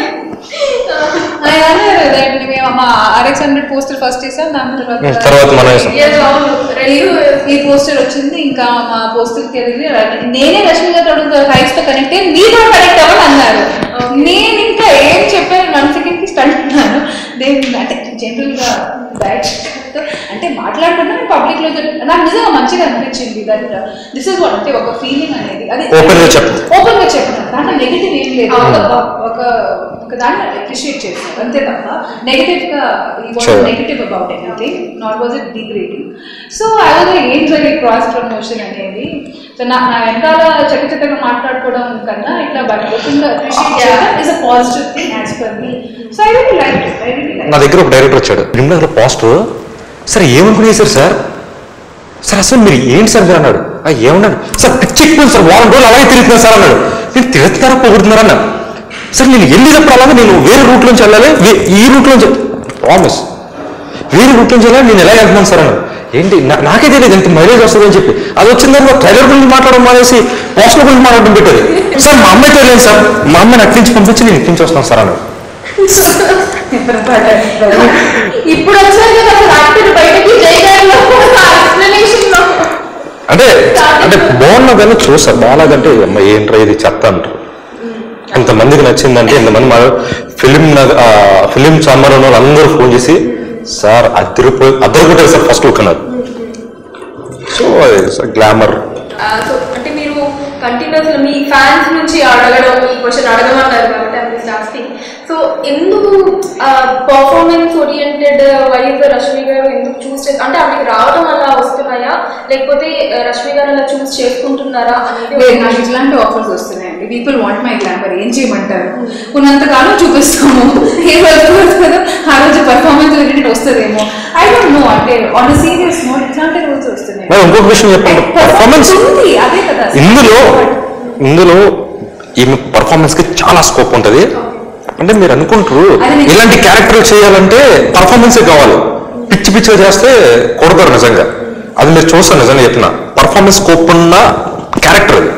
ఆయన అన్నారు that మేము మా ఆర్ఎక్స్ హండ్రెడ్ పోస్టర్ ఫస్ట్ చేసాం దాని తర్వాత తర్వాత మనం వేసాం. Yes, అవును. రెండు ఈ పోస్టర్ వచ్చింది ఇంకా మా పోస్టర్ కి వెళ్ళి నేనే రష్మి గారు హైట్స్ తో కనెక్ట్ అయ్యి మీరు కూడా కనెక్ట్ అవ్వని అన్నారు నేను ఇంకా ఏం చెప్పాను వన్ సెకండ్ కి స్టంట్ అన్నాను నేను అంటే జనరల్ గా డైరెక్ట్ అంటే మాట్లాడుతున్నా పబ్లిక్ లో చెప్- నాకు నిజంగా మంచిగా అనిపించింది దట్ దిస్ ఇస్ వాట్ అంటే ఒక ఫీలింగ్ అనేది అది Open గా చెప్పు. ఓపెన్ గా చెప్పిన దాంట్లో నెగిటివ్ ఏం లేదు అవును. ఒక- ఒక ఒక దాన్ని అప్రిషియేట్ చేస్తారు అంతే తప్ప నెగిటివ్ గా Sure. Negative about anything not was it degrading so I was ఏం జరిగే క్రాస్ ప్రమోషన్ అనేది సో నా నా వెనకాల చక్క చక్కగా మాట్లాడుకోవడం కన్నా ఇట్లా బట్ ఓపెన్గా అప్రిషియేట్ చేయడం is a positive thing as per me so I really like I really నా లైక్ దగ్గర ఒక డైరెక్టర్ వచ్చాడు రిమ్నగర్ పాస్టర్ సార్ ఏమనుకుని వేశారు సార్ సార్ అసలు మీరు ఏంటి సార్ మీరు అన్నాడు "ఆ, ఏమన్నాడు సార్ పిచ్చెక్కిపోయింది సార్ వారం రోజులు అలాగే తిరుగుతున్నా సార్ అన్నాడు నేను తిరుగుతున్నారా పొగుడుతున్నారా అన్నా సార్ నేను వెళ్ళేటప్పుడు అలాగే నేను వేరే రూట్ నుంచి వెళ్ళాలి వే- ఈ రూట్ నుంచి ప్రామిస్ వేరే రూట్ నుంచి వెళ్ళాలి నేను ఎలా వెళ్తున్నాను సార్ అన్నాడు ఏంటి నా- నాకే తెలియదు ఎంత మైలేజ్ వస్తుందని చెప్పి అది వచ్చిన తర్వాత ట్రైలర్ గురించి మాట్లాడడం మానేసి పోస్టర్ గురించి మాట్లాడడం పెట్టేది సార్ మా అమ్మాయితో వెళ్ళాను సార్ మా అమ్మాయిని అక్కడి నుంచి పంపించి నేను ఇక్కడి నుంచి వస్తాను సార్ అన్నాడు ఇప్పుడు వచ్చారు కదా అసలు యాక్టర్ బయటకి జయగారిలో ఎక్స్ప్లెనేషన్ లో అంటే అంటే బాగున్నా కానీ చూసారు బాగాలేదంటే అమ్మ ఏంట్రా ఇది చెత్త అంటారు ఇంతమందికి నచ్చిందంటే ఇంతమంది మా ఫిలిం ఫిలిం సమ్మర్ ఉన్న వాళ్ళందరూ ఫోన్ చేసి సార్ అద్దరిపోయి అద్దరు సార్ ఫస్ట్ లుక్ అన్నారు సో గ్లామర్ సో అంటే మీరు కంటిన్యూస్ మీ ఫ్యాన్స్ నుంచి అడగడం ఈ క్వశ్చన్ అడగమన్నారు కాబట్టి ఐమ్ జస్ట్ ఆస్కింగ్ సో ఎందుకు పర్ఫార్మెన్స్ ఓరియంటెడ్ వైజ్ రష్మి గారు ఎందుకు చూస్ చేసి అంటే ఆవిడకి రావడం అలా వస్తున్నాయా లేకపోతే ఆ, రష్మి గారు అలా చూస్ చేసుకుంటున్నారా అనేది లేదు నాకు ఇట్లాంటి ఆఫర్స్ వస్తున్నాయండి పీపుల్ వాంట్ మై గ్లామర్ ఏం చేయమంటారు ఉన్నంతకాలం చూపిస్తాము ఏ రోజు వస్తుందో ఆ రోజు పర్ఫార్మెన్స్ రిలేటెడ్ వస్తుందేమో ఐ డోంట్ నో అంటే ఆన్ సీరియస్ నోట్ ఇట్లాంటి రోజు వస్తున్నాయి మరి ఇంకొక విషయం చెప్పండి పర్ఫార్మెన్స్ ఉంది అదే కదా ఇందులో ఇందులో ఈమె పర్ఫార్మెన్స్ కి చాలా స్కోప్ ఉంటది అంటే మీరు అనుకుంటారు అది నేను- ఇలాంటి క్యారెక్టర్ చేయాలంటే పర్ఫార్మెన్సే కావాలి పిచ్చి పిచ్చిగా చేస్తే కొడతారు నిజంగా అది మీరు చూస్తారు నిజంగా చెప్తున్నా పర్ఫార్మెన్స్ స్కోప్ ఉన్న క్యారెక్టర్ అది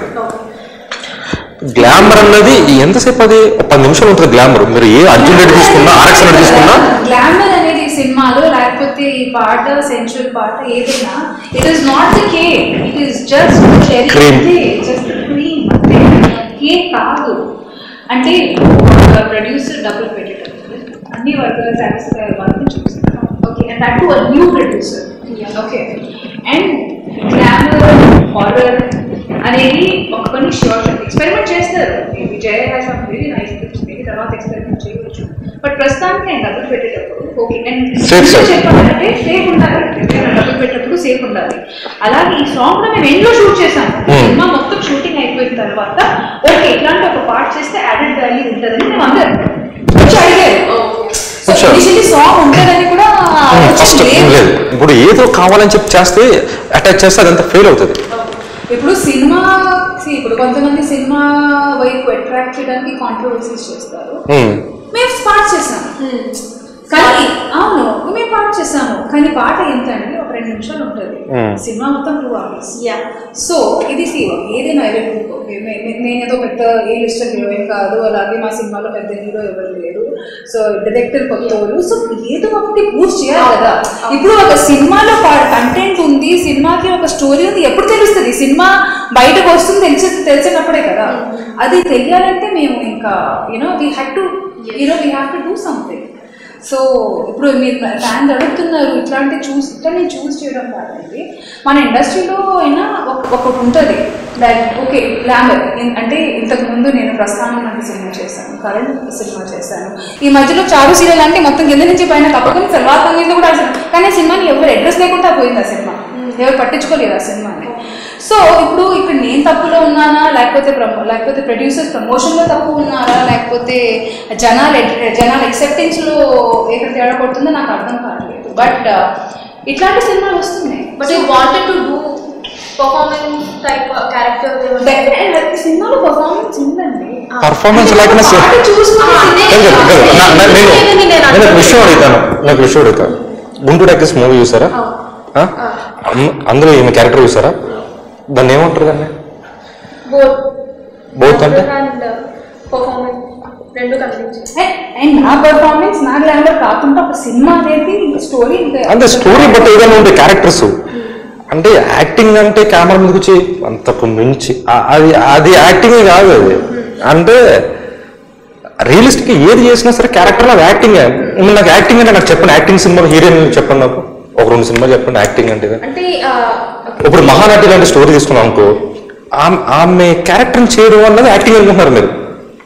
గ్లామర్ అన్నది ఎంతసేపు అది ఒక పది నిమిషాలు ఉంటుంది గ్లామర్ మీరు ఏ అర్జున్ రెడ్డి తీసుకున్నా ఆర్ఎక్స్ రెడ్డి తీసుకున్నా గ్లామర్ అనేది ఈ సినిమాలో లేకపోతే ఈ పాట సెన్చువల్ పాట ఏదైనా it is not the cake it is just Cream. జస్ట్ క్రీమ్ అంతే కేక్ కాదు అంటే ప్రొడ్యూసర్ డబ్బులు పెట్టేటప్పుడు అన్ని వర్గాలు సాటిస్ఫై అవ్వాలని చూస్తున్నాం okay and that to new producer okay and glamour horror అనేది ఒక కొన్ని షార్ట్ ఎక్స్పెరిమెంట్ చేస్తారు Vijay has very nice tips maybe తర్వాత ఎక్స్పెరిమెంట్ చేయవచ్చు బట్ ప్రస్తుతానికి నేను డబ్బులు పెట్టేటప్పుడు ఓకే అండ్ Safe, sir. చెప్పాలంటే సేఫ్ ఉండాలి ఎప్పుడైనా డబ్బులు పెట్టేటప్పుడు సేఫ్ ఉండాలి అలాగే ఈ సాంగ్ కూడా మేము ఎండ్లో షూట్ చేశాము Hmm. సినిమా మొత్తం షూటింగ్ అయిపోయిన తర్వాత ఓకే ఇట్లాంటి ఒక పార్ట్ చేస్తే యాడెడ్ వాల్యూ ఉంటుందని మేము అందరం వచ్చి అడిగారు సో Sure. ఇనిషియలీ సాంగ్ ఉంటుందని కూడా ఫస్ట్ ఆలోచన లేదు. లేదు ఇప్పుడు ఏదో కావాలని చెప్పి చేస్తే అటాచ్ చేస్తే అదంతా ఫెయిల్ అవుతుంది ఇప్పుడు సినిమా see, ఇప్పుడు కొంతమంది సినిమా వైపు అట్రాక్ట్ చేయడానికి కాంట్రవర్సీస్ చేస్తారు Hmm. మేము పాట చేసాము కానీ అవును మేము పాట చేసాము కానీ పాట ఎంత అండి ఒక రెండు నిమిషాలు ఉంటుంది Hmm. సినిమా మొత్తం టూ అవర్స్ యా సో ఇది see, ఏదైనా ఎవరి నేను ఏదో పెద్ద ఏ లిస్ట్ హీరోయిన్ కాదు అలాగే మా సినిమాలో పెద్ద హీరో ఎవరు లేరు సో డైరెక్టర్ కొత్త వాళ్ళు సో ఏదో ఒకటి పూర్తి చేయాలి కదా ఇప్పుడు ఒక సినిమాలో కంటెంట్ ఉంది సినిమాకి ఒక స్టోరీ ఉంది ఎప్పుడు తెలుస్తుంది సినిమా బయటకు వస్తుంది తెలిసి తెలిసినప్పుడే కదా అది తెలియాలంటే మేము ఇంకా you know we had to you know we have to do something so ఇప్పుడు మీరు ఫ్యాన్స్ అడుగుతున్నారు ఇట్లాంటి చూస్ ఇట్లాంటి చూస్ చేయడం కాదండి మన ఇండస్ట్రీలో అయినా ఒక- ఒకటి ఉంటుంది లైక్ ఓకే గ్లామర్ అంటే ఇంతకు ముందు నేను ప్రస్థానం లాంటి సినిమా చేశాను కరెంట్ సినిమా చేశాను ఈ మధ్యలో చారు సీరియల్ అంటే మొత్తం కింద నుంచి పైన తప్పకుండా సల్వార్ మీద కూడా అసలు కానీ ఆ సినిమాని ఎవరు అడ్రస్ లేకుండా పోయింది ఆ సినిమా ఎవరు పట్టించుకోలేదు ఆ సినిమాని సో ఇప్పుడు ఇక్కడ నేను తప్పులో ఉన్నానా లేకపోతే ప్రమో లేకపోతే ప్రొడ్యూసర్స్ ప్రమోషన్లో తప్పు ఉన్నారా లేకపోతే జనాలు ఎట్- జనాల ఎక్సెప్టెన్స్లో ఎక్కడ తేడా కొడుతుందో నాకు అర్థం కావట్లేదు బట్ ఇట్లాంటి సినిమాలు వస్తున్నాయి but you wanted to do performance type character Definitely, సినిమాలో పర్ఫార్మెన్స్ ఉందండి పర్ఫార్మెన్స్ లేకుండా సే- పాట చూసుకుని లేదు, లేదు, లేదు. నా- నా- నేను నేను ఒక విషయం అడుగుతాను నాకు విషయం అడుగుతాను గుంటూరు టాకీస్ మూవీ చూసారా ఆ? అమ్- అందులో ఈమె క్యారెక్టర్ చూసారా దాన్ని ఏమంటారు దాన్ని బోత్ Both అంటే? అండ్ పర్ఫార్మెన్స్ రెండు కనిపించాయి అండ్ నా పర్ఫార్మెన్స్ నా గ్లామర్ కాకుండా ఒక సినిమా అనేది స్టోరీ అంటే స్టోరీ బట్ ఏదైనా ఉండే క్యారెక్టర్స్ అంటే యాక్టింగ్ అంటే కెమెరా మీదకి వచ్చి అంతకు మించి ఆ- అది అది యాక్టింగ్ కాదు అది అంటే రియలిస్టిక్ ఏది చేసినా సరే క్యారెక్టర్ అది యాక్టింగ్ నాకు యాక్టింగ్ అంటే నాకు చెప్పండి యాక్టింగ్ సినిమాలో హీరోయిన్ చెప్పండి నాకు ఒక రెండు సినిమా చెప్పండి యాక్టింగ్ అంటే ఇది. అంటే ఆ, ఇప్పుడు మహానటి లాంటి స్టోరీ తీసుకున్నాం అనుకో ఆమె- ఆమె క్యారెక్టర్ చేయడం అన్నది యాక్టింగ్ అనుకుంటున్నారు మీరు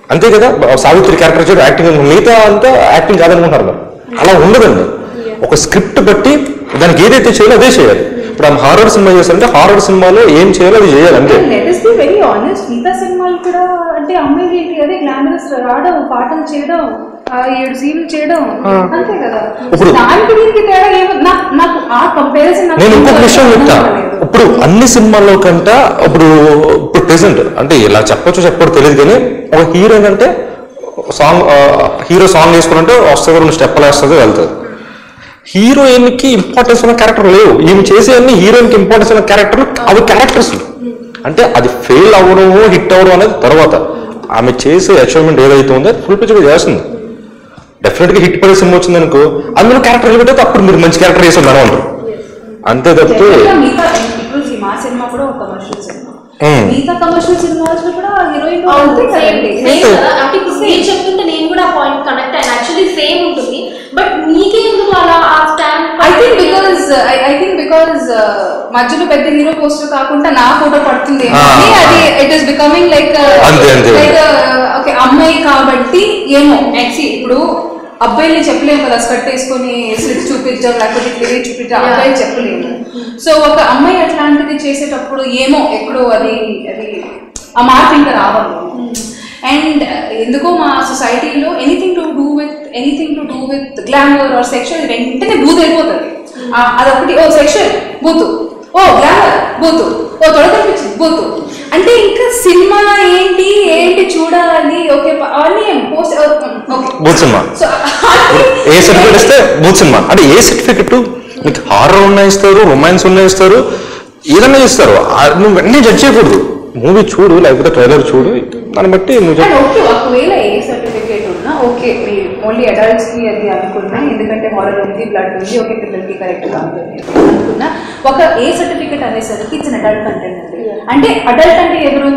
అంతే కదా సావిత్రి క్యారెక్టర్ వచ్చి యాక్టింగ్ మిగతా అంతా యాక్టింగ్ కాదనుకుంటారు మరి అలా ఉండదండి ఒక స్క్రిప్ట్ బట్టి దానికి ఏదైతే చేయాలో అదే చేయాలి ఇప్పుడు ఆమె హారర్ సినిమా చేస్తారంటే హారర్ సినిమాలో ఏం చేయాలో అది చేయాలి అంతే లెట్ బి వెరీ ఆనెస్ట్ మిగతా సినిమాలు కూడా అంటే అమ్మాయిలు ఏంటి అదే గ్లామరస్ రావడం పాటలు చేయడం ఆ ఏడు సీన్లు చేయడం అంతే కదా ఇప్పుడు- దానికి దీనికి తేడా ఏమో నా- నాకు ఆ కంపారిజన్ నేను ఇంకొక విషయం చెప్తా ఇప్పుడు అన్ని సినిమాల్లో కంట ఇప్పుడు ఇప్పుడు ప్రెసెంట్ అంటే ఇలా చెప్పొచ్చు చెప్పడం తెలియదు కానీ ఒక హీరో ఏంటంటే సాంగ్ హీరో సాంగ్ వేసుకుంటే వస్తుంది రెండు స్టెప్లు వేస్తుంది వెళ్తుంది హీరోయిన్ కి ఇంపార్టెన్స్ ఉన్న క్యారెక్టర్ లేవు ఈమె చేసే అన్ని హీరోయిన్ కి ఇంపార్టెన్స్ ఉన్న క్యారెక్టర్ అవి క్యారెక్టర్స్ అంటే అది ఫెయిల్ అవ్వడము హిట్ అవ్వడం అనేది తర్వాత ఆమె చేసే అచీవ్మెంట్ ఏదైతే ఉందో ఫుల్ పిక్చర్ చేస్తుంది డెఫినెట్ గా హిట్ పడే సినిమా వచ్చింది అనుకో అందులో క్యారెక్టర్ పెట్టితే అప్పుడు మీరు మంచి క్యారెక్టర్ చేసి మేడం అంటారు అంతే తప్పితే Definitely మిగతా ఇప్పుడు ఈ మా సినిమా కూడా ఒక కమర్షియల్ సినిమా Hmm. మిగతా కమర్షియల్ సినిమాస్ లో కూడా హీరోయిన్ అంతే కదండి సేమ్ కదా అంటే ఇప్పుడు మీరు చెప్తుంటే నేను కూడా పాయింట్ కనెక్ట్ అయినా యాక్చువల్లీ సేమ్ ఉంటుంది బట్ నీకే ఎందుకు అలా ఆ stand I think because I think because మధ్యలో పెద్ద హీరో పోస్టర్ కాకుండా నా ఫోటో పడుతుంది Ah. అని అది ఇట్ ఈస్ బికమింగ్ లైక్ అంతే, అంతే. లైక్ ఓకే అమ్మాయి కాబట్టి ఏమో నెక్స్ట్ ఇప్పుడు అబ్బాయిని చెప్పలేము కదా స్కర్ట్ వేసుకొని స్లిట్ చూపించడం లేకపోతే క్లియర్ చూపించడం అబ్బాయి చెప్పలేము సో ఒక అమ్మాయి అట్లాంటిది చేసేటప్పుడు ఏమో ఎక్కడో అది అది ఆ మార్పు ఇంకా రావాలి అండ్ ఎందుకో మా సొసైటీలో anything to do with anything to do with glamour or sexual వెంటనే బూత్ అయిపోతుంది ఆ, అదొకటి ఓ సెక్షువల్ బూతు ఓ గ్లామర్ బూతు ఓ తొడ కనిపించింది బూతు అంటే ఇంకా సినిమా ఏంటి ఏంటి చూడాలి ఓకే ప- అవన్నీ పోస్ట్ ఓకే బూత్ సినిమా సో ఏ సర్టిఫికేట్ ఇస్తే బూత్ సినిమా అంటే ఏ సర్టిఫికెట్ మీకు హారర్ ఉన్న ఇస్తారు రొమాన్స్ ఉన్న ఇస్తారు ఏదన్నా ఇస్తారు ఆ నువ్వు వెంటనే జడ్జ్ చేయకూడదు మూవీ చూడు లేకపోతే ట్రైలర్ చూడు దాన్ని బట్టి నువ్వు అండ్ చెప్పు ఓకే ఒకవేళ ఏ సర్టిఫికేట్ ఉన్నా ఓకే మీరు ఓన్లీ అడల్ట్స్ కి అది అనుకున్నా ఎందుకంటే హారర్ ఉంది బ్లడ్ ఉంది ఓకే పిల్లలకి కరెక్ట్ గా ఉంటుంది అనుకున్నా ఒక ఏ సర్టిఫికేట్ అనేసరికి ఇట్స్ అడల్ట్ కంటెంట్ అండి అంటే అడల్ట్ అంటే ఎవరు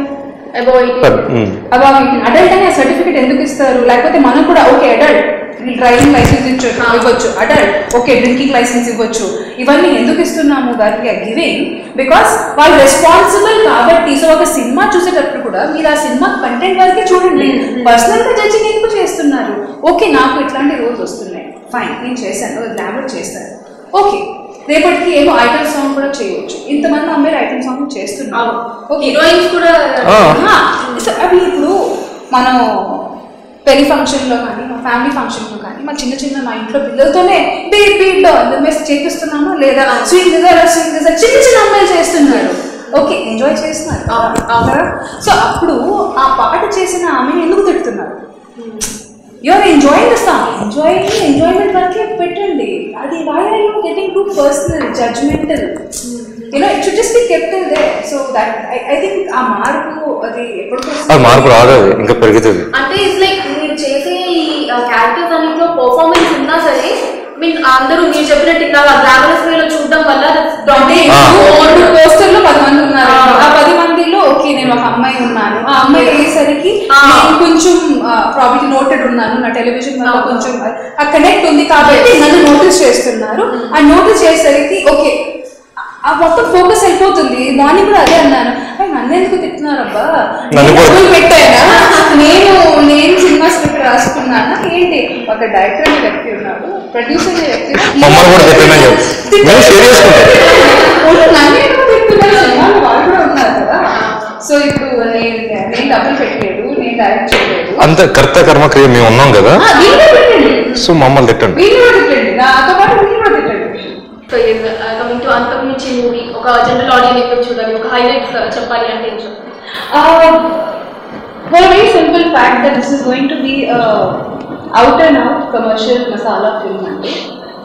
ఉమ్. అడల్ట్ అనే సర్టిఫికేట్ ఎందుకు ఇస్తారు లేకపోతే మనం కూడా ఓకే అడల్ట్ డ్రైవింగ్ లైసెన్స్ ఇచ్చు ఇవ్వచ్చు అడల్ట్ ఓకే డ్రింకింగ్ లైసెన్స్ ఇవ్వచ్చు ఇవన్నీ ఎందుకు ఇస్తున్నాము దానికి గివింగ్ బికాస్ వాళ్ళు రెస్పాన్సిబుల్ కాబట్టి సో ఒక సినిమా చూసేటప్పుడు కూడా మీరు ఆ సినిమా కంటెంట్ వరకే చూడండి పర్సనల్ గా జడ్జింగ్ ఎందుకు చేస్తున్నారు ఓకే నాకు ఇట్లాంటి రోజు వస్తున్నాయి ఫైన్ నేను చేశాను గ్లామర్ చేస్తాను ఓకే రేపటికి ఏమో ఐటమ్ సాంగ్ కూడా చేయవచ్చు ఇంతమంది అమ్మాయిలు ఐటమ్ సాంగ్ చేస్తున్నారు ఓకే హీరోయిన్స్ కూడా ఆ. ఆ, సో అవి ఇప్పుడు మనం పెళ్లి ఫంక్షన్లో కానీ మా ఫ్యామిలీ ఫంక్షన్లో కానీ మా చిన్న చిన్న మా ఇంట్లో పిల్లలతోనే బీట్ బీట్లో మేము చేపిస్తున్నామా లేదా స్వీట్ డిజైర్ స్వీట్ డిజైర్ చిన్న చిన్న అమ్మాయిలు చేస్తున్నారు ఓకే ఎంజాయ్ చేస్తున్నారు అవును, అవును. కదా? సో అప్పుడు ఆ పాట చేసిన ఆమెను ఎందుకు తిడుతున్నారు you're enjoying the song enjoying enjoyment వరకే పెట్టండి అది why are you getting to personal judgmental you know it should just be kept there so that I think ఆ మార్పు అది ఎప్పుడు అది మార్పు రాదు అది ఇంకా పెరుగుతుంది అంటే ఇట్స్ లైక్ మీరు చేసే ఈ క్యారెక్టర్స్ అన్నింటిలో పర్ఫార్మెన్స్ ఉన్నా సరే మీన్ అందరూ మీరు చెప్పినట్టు ఇట్లా గ్లామరస్ వేలో చూడడం వల్ల అంటే ఆ. పోస్టర్ లో పది మంది ఉన్నారు ఆ. ఆ పది మందిలో ఓకే నేను ఒక అమ్మాయి ఉన్నాను ఆ అమ్మాయి అయ్యేసరికి ఆ. నేను కొంచెం ప్రాబ్లీ నోటెడ్ ఉన్నాను నా టెలివిజన్ వల్ల ఆ. కొంచెం ఆ కనెక్ట్ ఉంది కాబట్టి నన్ను నోటీస్ చేస్తున్నారు ఆ నోటీస్ చేసేసరికి ఓకే ఆ మొత్తం ఫోకస్ అయిపోతుంది మార్నింగ్ కూడా అదే అన్నాను "అయ్, నన్ను ఎందుకు తిట్టున్నారబ్బా నన్ను నేను కూడా- డబ్బులు పెట్టానా నేను నేను సినిమా స్క్రిప్ట్ రాసుకున్నానా ఏంటి ఒక డైరెక్టర్ అనే వ్యక్తి ఉన్నాడు ప్రొడ్యూసర్ అనే వ్యక్తి ఉన్నాడు. మమ్మల్ని కూడా తిట్టనే చెప్పు మేము షేర్ చేసుకుంటాం ఓన్లీ నన్ను ఎందుకు తిట్టున్నారు సినిమాలో వాళ్ళు కూడా ఉన్నారు కదా సో ఇప్పుడు నేను నేను డబ్బులు పెట్టలేదు నేను డైరెక్ట్ చేయలేదు అంత కర్త కర్మ క్రియ మేము ఉన్నాం కదా ఆ, వీళ్ళు కూడా పెట్టండి సో మమ్మల్ని తిట్టండి వీళ్ళు కూడా తిట్టండి నాతో పాటు వీళ్ళు కూడా తిట్టండి సో కమింగ్ టు అంతకుమించి మూవీ ఒక జనరల్ ఆడియన్స్ ఎప్పుడు చూడాలి ఒక హైలైట్స్ చెప్పాలి అంటే ఏం చెప్తారు Uh, for a very simple fact that this is going to be a out and out commercial masala film అండి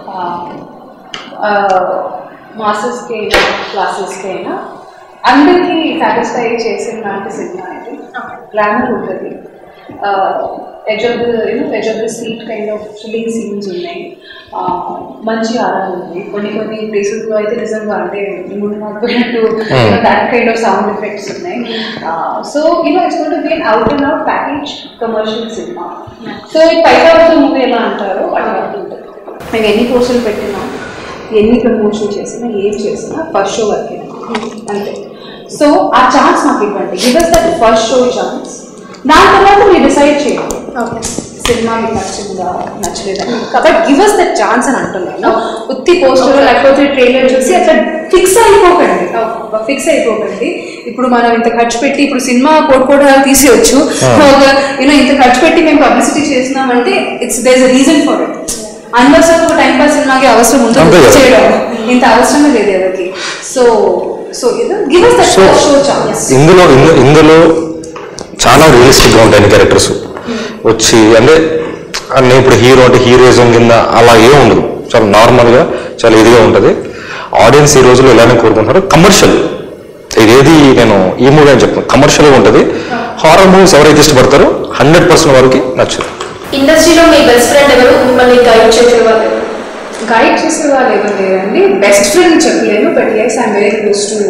మాసెస్కి అయినా క్లాసెస్కి అయినా అందరికీ సాటిస్ఫై చేసిన లాంటి సినిమా ఇది గ్లామర్ ఉంటుంది edge of the you know edge of the seat kind of filling scenes ఉన్నాయి Uh, మంచి ఆరాలు ఉంది కొన్ని కొన్ని ప్లేసెస్లో అయితే నిజంగా అంటే ముందు మాట్లాడినట్టు that kind of sound effects ఉన్నాయి so you know it's got be out and out package commercial సినిమా సో ఈ పైసా మూవీ ఎలా అంటారో అటువంటి ఉంటుంది మేము ఎన్ని కోర్సులు పెట్టినా ఎన్ని ప్రమోషన్ చేసినా ఏం చేసినా ఫస్ట్ షో వరకే అంతే సో ఆ ఛాన్స్ మాకు ఇవ్వండి give us that first show chance దాని తర్వాత మీరు డిసైడ్ చేయండి ఓకే సినిమా మీకు నచ్చిందా నచ్చలేదా కాబట్టి గివ్ అస్ ద ఛాన్స్ అని అంటున్నాను ఉత్తి పోస్టర్ లేకపోతే ట్రైలర్ చూసి అట్లా ఫిక్స్ అయిపోకండి ఫిక్స్ అయిపోకండి ఇప్పుడు మనం ఇంత ఖర్చు పెట్టి ఇప్పుడు సినిమా కోడుకోవడా తీసేయచ్చు యూనో ఇంత ఖర్చు పెట్టి మేము పబ్లిసిటీ చేస్తున్నామంటే it's this a reason for it answers ఒక టైం పాస్ సినిమాకి అవసరం అంతే ఉంటుంది కదా. చేయడం ఇంత అవసరమే లేదు ఎవరికి so so give us that so show chance ఇందులో ఇందు- ఇందులో చాలా రియలిస్టిక్గా ఉంటాయి క్యారెక్టర్స్ వచ్చి అంటే అన్నీ ఇప్పుడు హీరో అంటే హీరోయిజం కింద అలా ఏం ఉండదు చాలా నార్మల్గా చాలా ఇదిగా ఉంటుంది ఆడియన్స్ ఈ రోజుల్లో ఇలానే కోరుకుంటున్నారు కమర్షియల్ ఇదేది నేను ఈ మూవీ అని చెప్తాను కమర్షియల్గా ఉంటుంది హారర్ మూవీస్ ఎవరైతే ఇష్టపడతారో హండ్రెడ్ పర్సెంట్ వరకు నచ్చదు ఇండస్ట్రీలో మీ బెస్ట్ ఫ్రెండ్ ఎవరు మిమ్మల్ని గైడ్ చేసే వాళ్ళు ఎవరు? గైడ్ చేసే వాళ్ళు ఎవరు లేరండి బెస్ట్ ఫ్రెండ్ చెప్పలేను but yes I'm very close to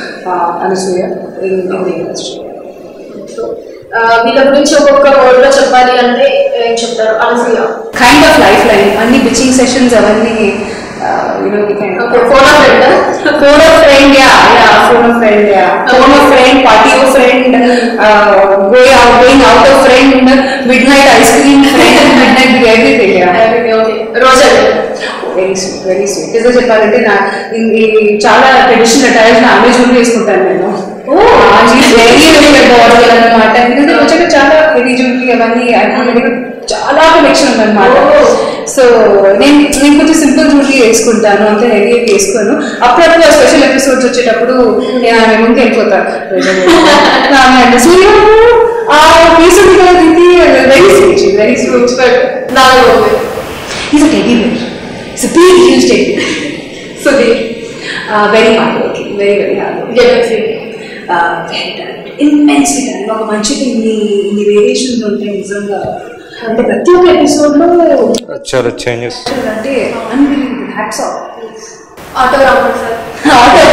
Anasuya in the industry so ah, వీళ్ళ గురించి ఒక్కొక్క వర్డ్ లో చెప్పాలి అంటే ఏం చెప్తారు Anasuya kind of life line అన్ని బిచింగ్ సెషన్స్ అవన్నీ you know phone of friend phone of friend yeah yeah phone of friend yeah phone of friend party of friend go out going out of friend midnight ice cream friend midnight everything yeah okay Roja very sweet very sweet ఏదో చెప్పాలంటే నా ఈ- ఈ చాలా traditional attires నా అమ్మే చూసి వేసుకుంటాను నేను వెరీ వెరీ బాడీ అనమాట ఎందుకంటే వచ్చాక చాలా హెవీ జ్యువెలరీ అవన్నీ అన్ని దగ్గర చాలా కలెక్షన్ ఉందన్నమాట Oh. సో నేను నేను కొంచెం సింపుల్ జ్యువెలరీ వేసుకుంటాను అంతే హెవీ వేసుకోను అప్పుడప్పుడు స్పెషల్ ఎపిసోడ్స్ వచ్చేటప్పుడు నేను ఆమె ముందుకు వెళ్ళిపోతాను ఆమె అంటే సూర్య ఆ పీస్ ఉంది కదా దీన్ని వెరీ స్వీట్ వెరీ స్వీట్ నాలుగు He's a teddy bear. It's a big, huge teddy bear. Sudheer Uh, very hardworking, very, very hardworking. జగన్సీ Uh, very talented. Immensely talented. ఒక మనిషికి ఇన్ని ఇన్ని వేరియేషన్స్ ఉంటాయి నిజంగా అంటే ప్రతి ఒక్క ఎపిసోడ్లో చాలా చేంజెస్ అంటే unbelievable hats off auto Raman sir auto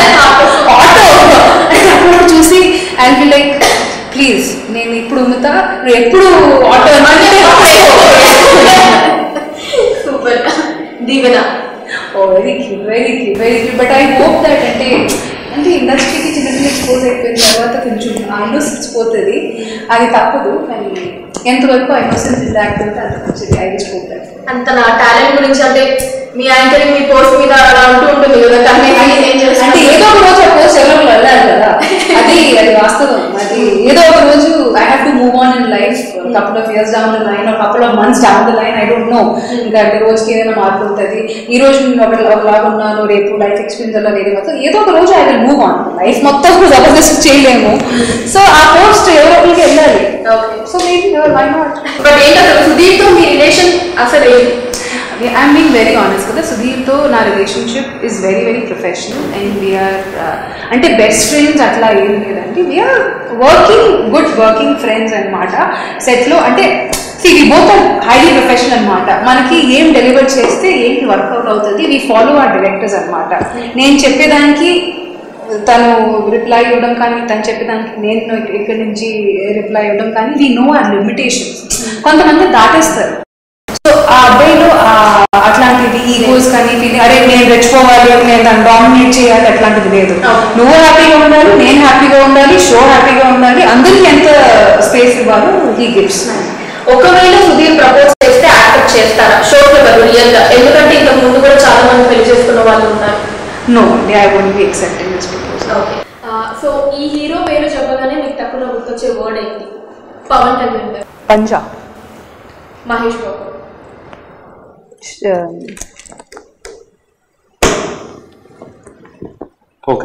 auto అంటే అప్పుడు చూసి అండ్ బి లైక్ ప్లీజ్ నేను ఇప్పుడు ఉమ్ముతా నువ్వు ఎప్పుడు ఆటో సూపర్ దీవెన oh very cute very cute very cute but I hope that అంటే అంటే ఇండస్ట్రీకి చిన్న చిన్న ఎక్స్పోజ్ అయిపోయిన తర్వాత కొంచెం ఆ ఇన్నోసెన్స్ పోతుంది అది తప్పదు కానీ ఎంతవరకు ఆ ఇన్నోసెన్స్ ఇందాక్ట్ ఉంటే అంత మంచిది ఐ విష్ హోప్ దట్ అంత నా టాలెంట్ గురించి అంటే మీ యాంకరింగ్ మీ పోస్ట్ మీద అలా ఉంటూ ఉంటుంది కదా కానీ నేను ఏం చేస్తాను అంటే ఏదో ఒక రోజు ఆ పోస్ట్ ఎవరికి వెళ్ళాలి కదా అది అది వాస్తవం అది ఏదో ఒక రోజు I have to move on in life couple of years down the line couple of months down the line I don't know ఇంకా అంటే రోజుకి ఏదైనా మార్పు ఉంటుంది ఈ రోజు నేను ఒక ఒకలాగా ఉన్నాను రేపు లైఫ్ ఎక్స్పీరియన్స్ అలా వేరే మొత్తం ఏదో ఒక రోజు I will move on life మొత్తం జబర్దస్త్ చేయలేము సో ఆ పోస్ట్ ఎవరో ఒకరికి వెళ్ళాలి okay so maybe why not but ఏంటి అసలు సుధీర్తో మీ రిలేషన్ అసలు ఏంటి ఐఎమ్ బీయింగ్ వెరీ ఆనెస్ట్ కదా సుధీర్తో నా relationship is very very professional and we're అంటే బెస్ట్ ఫ్రెండ్స్ అట్లా ఏం లేదండి we're working good working friends అనమాట సెట్లో అంటే see we both are highly professional అనమాట మనకి ఏం డెలివర్ చేస్తే ఏంటి వర్కౌట్ అవుతుంది వి ఫాలో ఆర్ డైరెక్టర్స్ అనమాట నేను చెప్పేదానికి తను రిప్లై ఇవ్వడం కానీ తను చెప్పేదానికి నేను ఇక్కడి నుంచి రిప్లై ఇవ్వడం కానీ వీ నో ఆర్ లిమిటేషన్స్ కొంతమంది దాటేస్తారు సో ఆ అబ్బాయిలో ఆ అట్లాంటిది ఈగోస్ కానీ feeling, అరే నేను రెచ్చిపోవాలి నేను దాన్ని డామినేట్ చేయాలి అట్లాంటిది లేదు నువ్వు హ్యాపీగా ఉండాలి నేను హ్యాపీగా ఉండాలి షో హ్యాపీగా ఉండాలి అందరికి ఎంత స్పేస్ ఇవ్వాలో ఈ గిఫ్ట్స్ ఒకవేళ సుధీర్ ప్రపోజ్ చేస్తే యాక్సెప్ట్ చేస్తారా షోకి బదులు రియల్ గా ఎందుకంటే ఇంతకు ముందు కూడా చాలా మంది పెళ్లి చేసుకున్న వాళ్ళు ఉన్నారు నో అండి I won't be accepting this proposal okay so ఈ హీరో పేరు చెప్పగానే మీకు తక్కువ గుర్తొచ్చే వర్డ్ ఏంటి Pawan Kalyan garu Punjab Mahesh Babu okay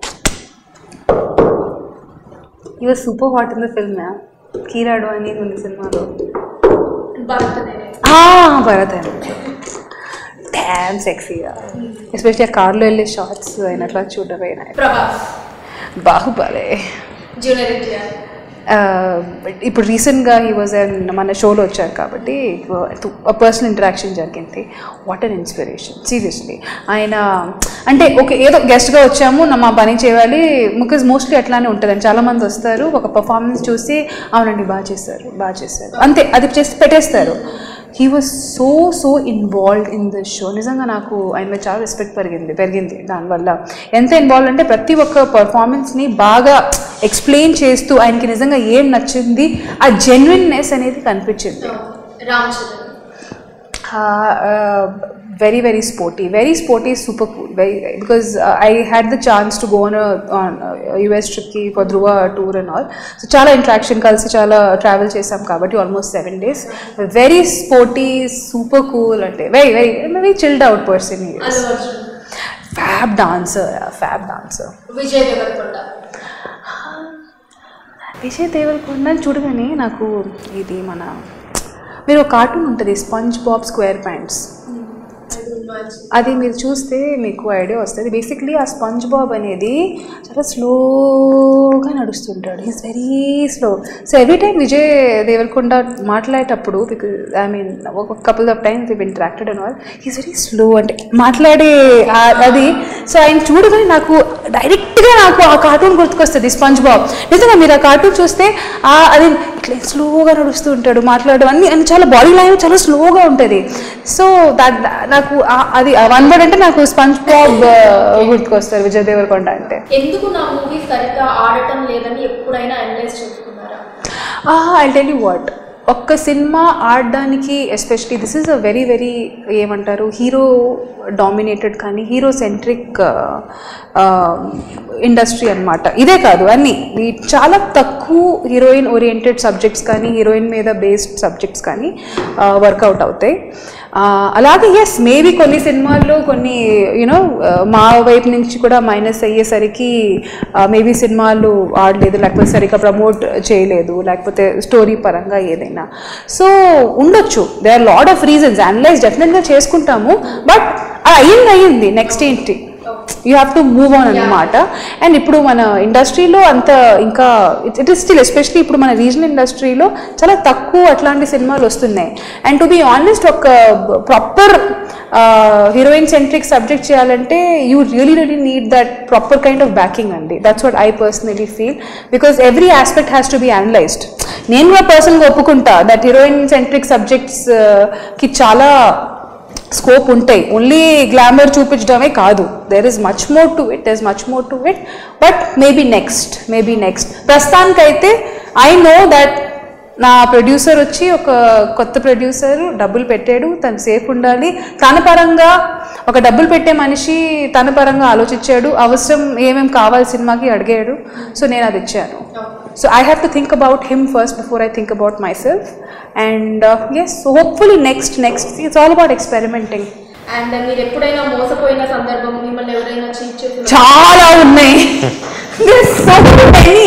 he was super hot in the film Kiara Advani ఉంది సినిమాలో భరత్ నేనే భరత్ డ్యామ్ సెక్సీగా ఎస్పెషల్లీ ఆ కార్లో వెళ్ళే షార్ట్స్ ఆయన అట్లా చూడడం అయినా ప్రభాస్ బాహుబలే జూనియర్ ఎన్టీఆర్ ఇప్పుడు రీసెంట్గా ఈ వాజ్ మన షోలో వచ్చారు కాబట్టి పర్సనల్ ఇంటరాక్షన్ జరిగింది వాట్ అన్ ఇన్స్పిరేషన్ సీరియస్లీ ఆయన అంటే ఓకే ఏదో గెస్ట్గా వచ్చాము నా మా పని చేయాలి బికాజ్ మోస్ట్లీ అట్లానే ఉంటుందండి చాలామంది వస్తారు ఒక పర్ఫార్మెన్స్ చూసి అవునండి బాగా చేశారు బాగా చేశారు అంతే అది చేసి పెట్టేస్తారు he was so so involved in this show నిజంగా నాకు ఆయన మీద చాలా రెస్పెక్ట్ పెరిగింది పెరిగింది దానివల్ల ఎంత ఇన్వాల్వ్ అంటే ప్రతి ఒక్క పర్ఫార్మెన్స్ని బాగా ఎక్స్ప్లెయిన్ చేస్తూ ఆయనకి నిజంగా ఏం నచ్చింది ఆ జెన్యున్నెస్ అనేది కనిపించింది Ram Charan uh, very very sporty very sporty is super cool very because uh, i had the chance to go on a on a us trip ki for dhruva tour and all so చాలా interaction కలిసి చాలా travel చేసాం కాబట్టి almost seven days very sporty super cool అంటే very very very chilled out person Allu Arjun fab dancer fab dancer Vijay Deverakonda Vijay Deverakonda చూడగానే నాకు ఇది మన మీరు ఒక కార్టూన్ ఉంటుంది స్పంజ్ బాబ్ స్క్వేర్ ప్యాంట్స్ అది మీరు చూస్తే మీకు ఐడియా వస్తుంది బేసిక్లీ ఆ స్పంజ్ బాబ్ అనేది చాలా స్లోగా నడుస్తుంటాడు he's very slow so every time Vijay Deverakonda మాట్లాడేటప్పుడు బికాజ్ ఐ మీన్ ఒక couple of times I've interacted and all he's very slow అంటే మాట్లాడే ఆ- అది సో ఆయన చూడగానే నాకు డైరెక్ట్గా నాకు ఆ కార్టూన్ గుర్తుకొస్తుంది స్పంజ్ బాబ్ నిజంగా మీరు ఆ కార్టూన్ చూస్తే ఆ అది ఇట్లా స్లోగా నడుస్తూ ఉంటాడు మాట్లాడడం అన్ని అన్ని చాలా బాడీ లాంగ్వేజ్ చాలా స్లోగా ఉంటుంది సో దట్ నాకు ఆ- అది వన్ వర్డ్ అంటే నాకు స్పంజ్ బాబ్ గుర్తుకొస్తారు విజయ్ దేవరకొండ అంటే ఎందుకు నా మూవీ సరిగ్గా ఆడటం లేదని ఎప్పుడైనా అనలైజ్ చేసుకున్నారా ఐ టెల్ యూ వాట్ ఒక్క సినిమా ఆడడానికి especially this is a very very ఏమంటారు హీరో డామినేటెడ్ కానీ హీరో సెంట్రిక్ ఇండస్ట్రీ అన్నమాట ఇదే కాదు అన్నీ ఈ చాలా తక్కువ హీరోయిన్ ఓరియంటెడ్ సబ్జెక్ట్స్ కానీ హీరోయిన్ మీద బేస్డ్ సబ్జెక్ట్స్ కానీ వర్కౌట్ అవుతాయి ఆ, అలాగే ఎస్ మేబీ కొన్ని సినిమాల్లో కొన్ని యూనో మా వైపు నుంచి కూడా మైనస్ అయ్యేసరికి మేబీ సినిమాలు ఆడలేదు లేకపోతే సరిగ్గా ప్రమోట్ చేయలేదు లేకపోతే స్టోరీ పరంగా ఏదైనా సో ఉండొచ్చు they are lot of reasons analyse డెఫినెట్గా చేసుకుంటాము బట్ అయ్యింది అయ్యింది నెక్స్ట్ ఏంటి you have to move on అనమాట అండ్ ఇప్పుడు మన ఇండస్ట్రీలో అంత ఇంకా ఇట్ ఇస్ స్టిల్ ఎస్పెషలీ ఇప్పుడు మన రీజనల్ ఇండస్ట్రీలో చాలా తక్కువ అట్లాంటి సినిమాలు వస్తున్నాయి అండ్ టు బీ ఆనెస్ట్ ఒక ప్రాపర్ హీరోయిన్ సెంట్రిక్ సబ్జెక్ట్ చేయాలంటే you really really need that proper kind of backing అండి that's what I personally feel because every aspect has to be analysed నేను కూడా పర్సనల్గా ఒప్పుకుంటా దట్ హీరోయిన్ సెంట్రిక్ సబ్జెక్ట్స్కి చాలా scope ఉంటాయి only glamour చూపించడమే కాదు there is much more to it there is much more to it but maybe next maybe next ప్రస్తుతానికైతే I know that నా ప్రొడ్యూసర్ వచ్చి ఒక కొత్త ప్రొడ్యూసర్ డబ్బులు పెట్టాడు తను సేఫ్ ఉండాలి తన పరంగా ఒక డబ్బులు పెట్టే మనిషి తన పరంగా ఆలోచించాడు అవసరం ఏమేమి కావాలి సినిమాకి అడిగాడు సో నేను అది ఇచ్చాను so I have to think about him first before I think about myself and yes hopefully next next it's all about experimenting and మీరు ఎప్పుడైనా మోసపోయిన సందర్భం మిమ్మల్ని ఎవరైనా చీట్ చేసిన చాలా ఉన్నాయి so many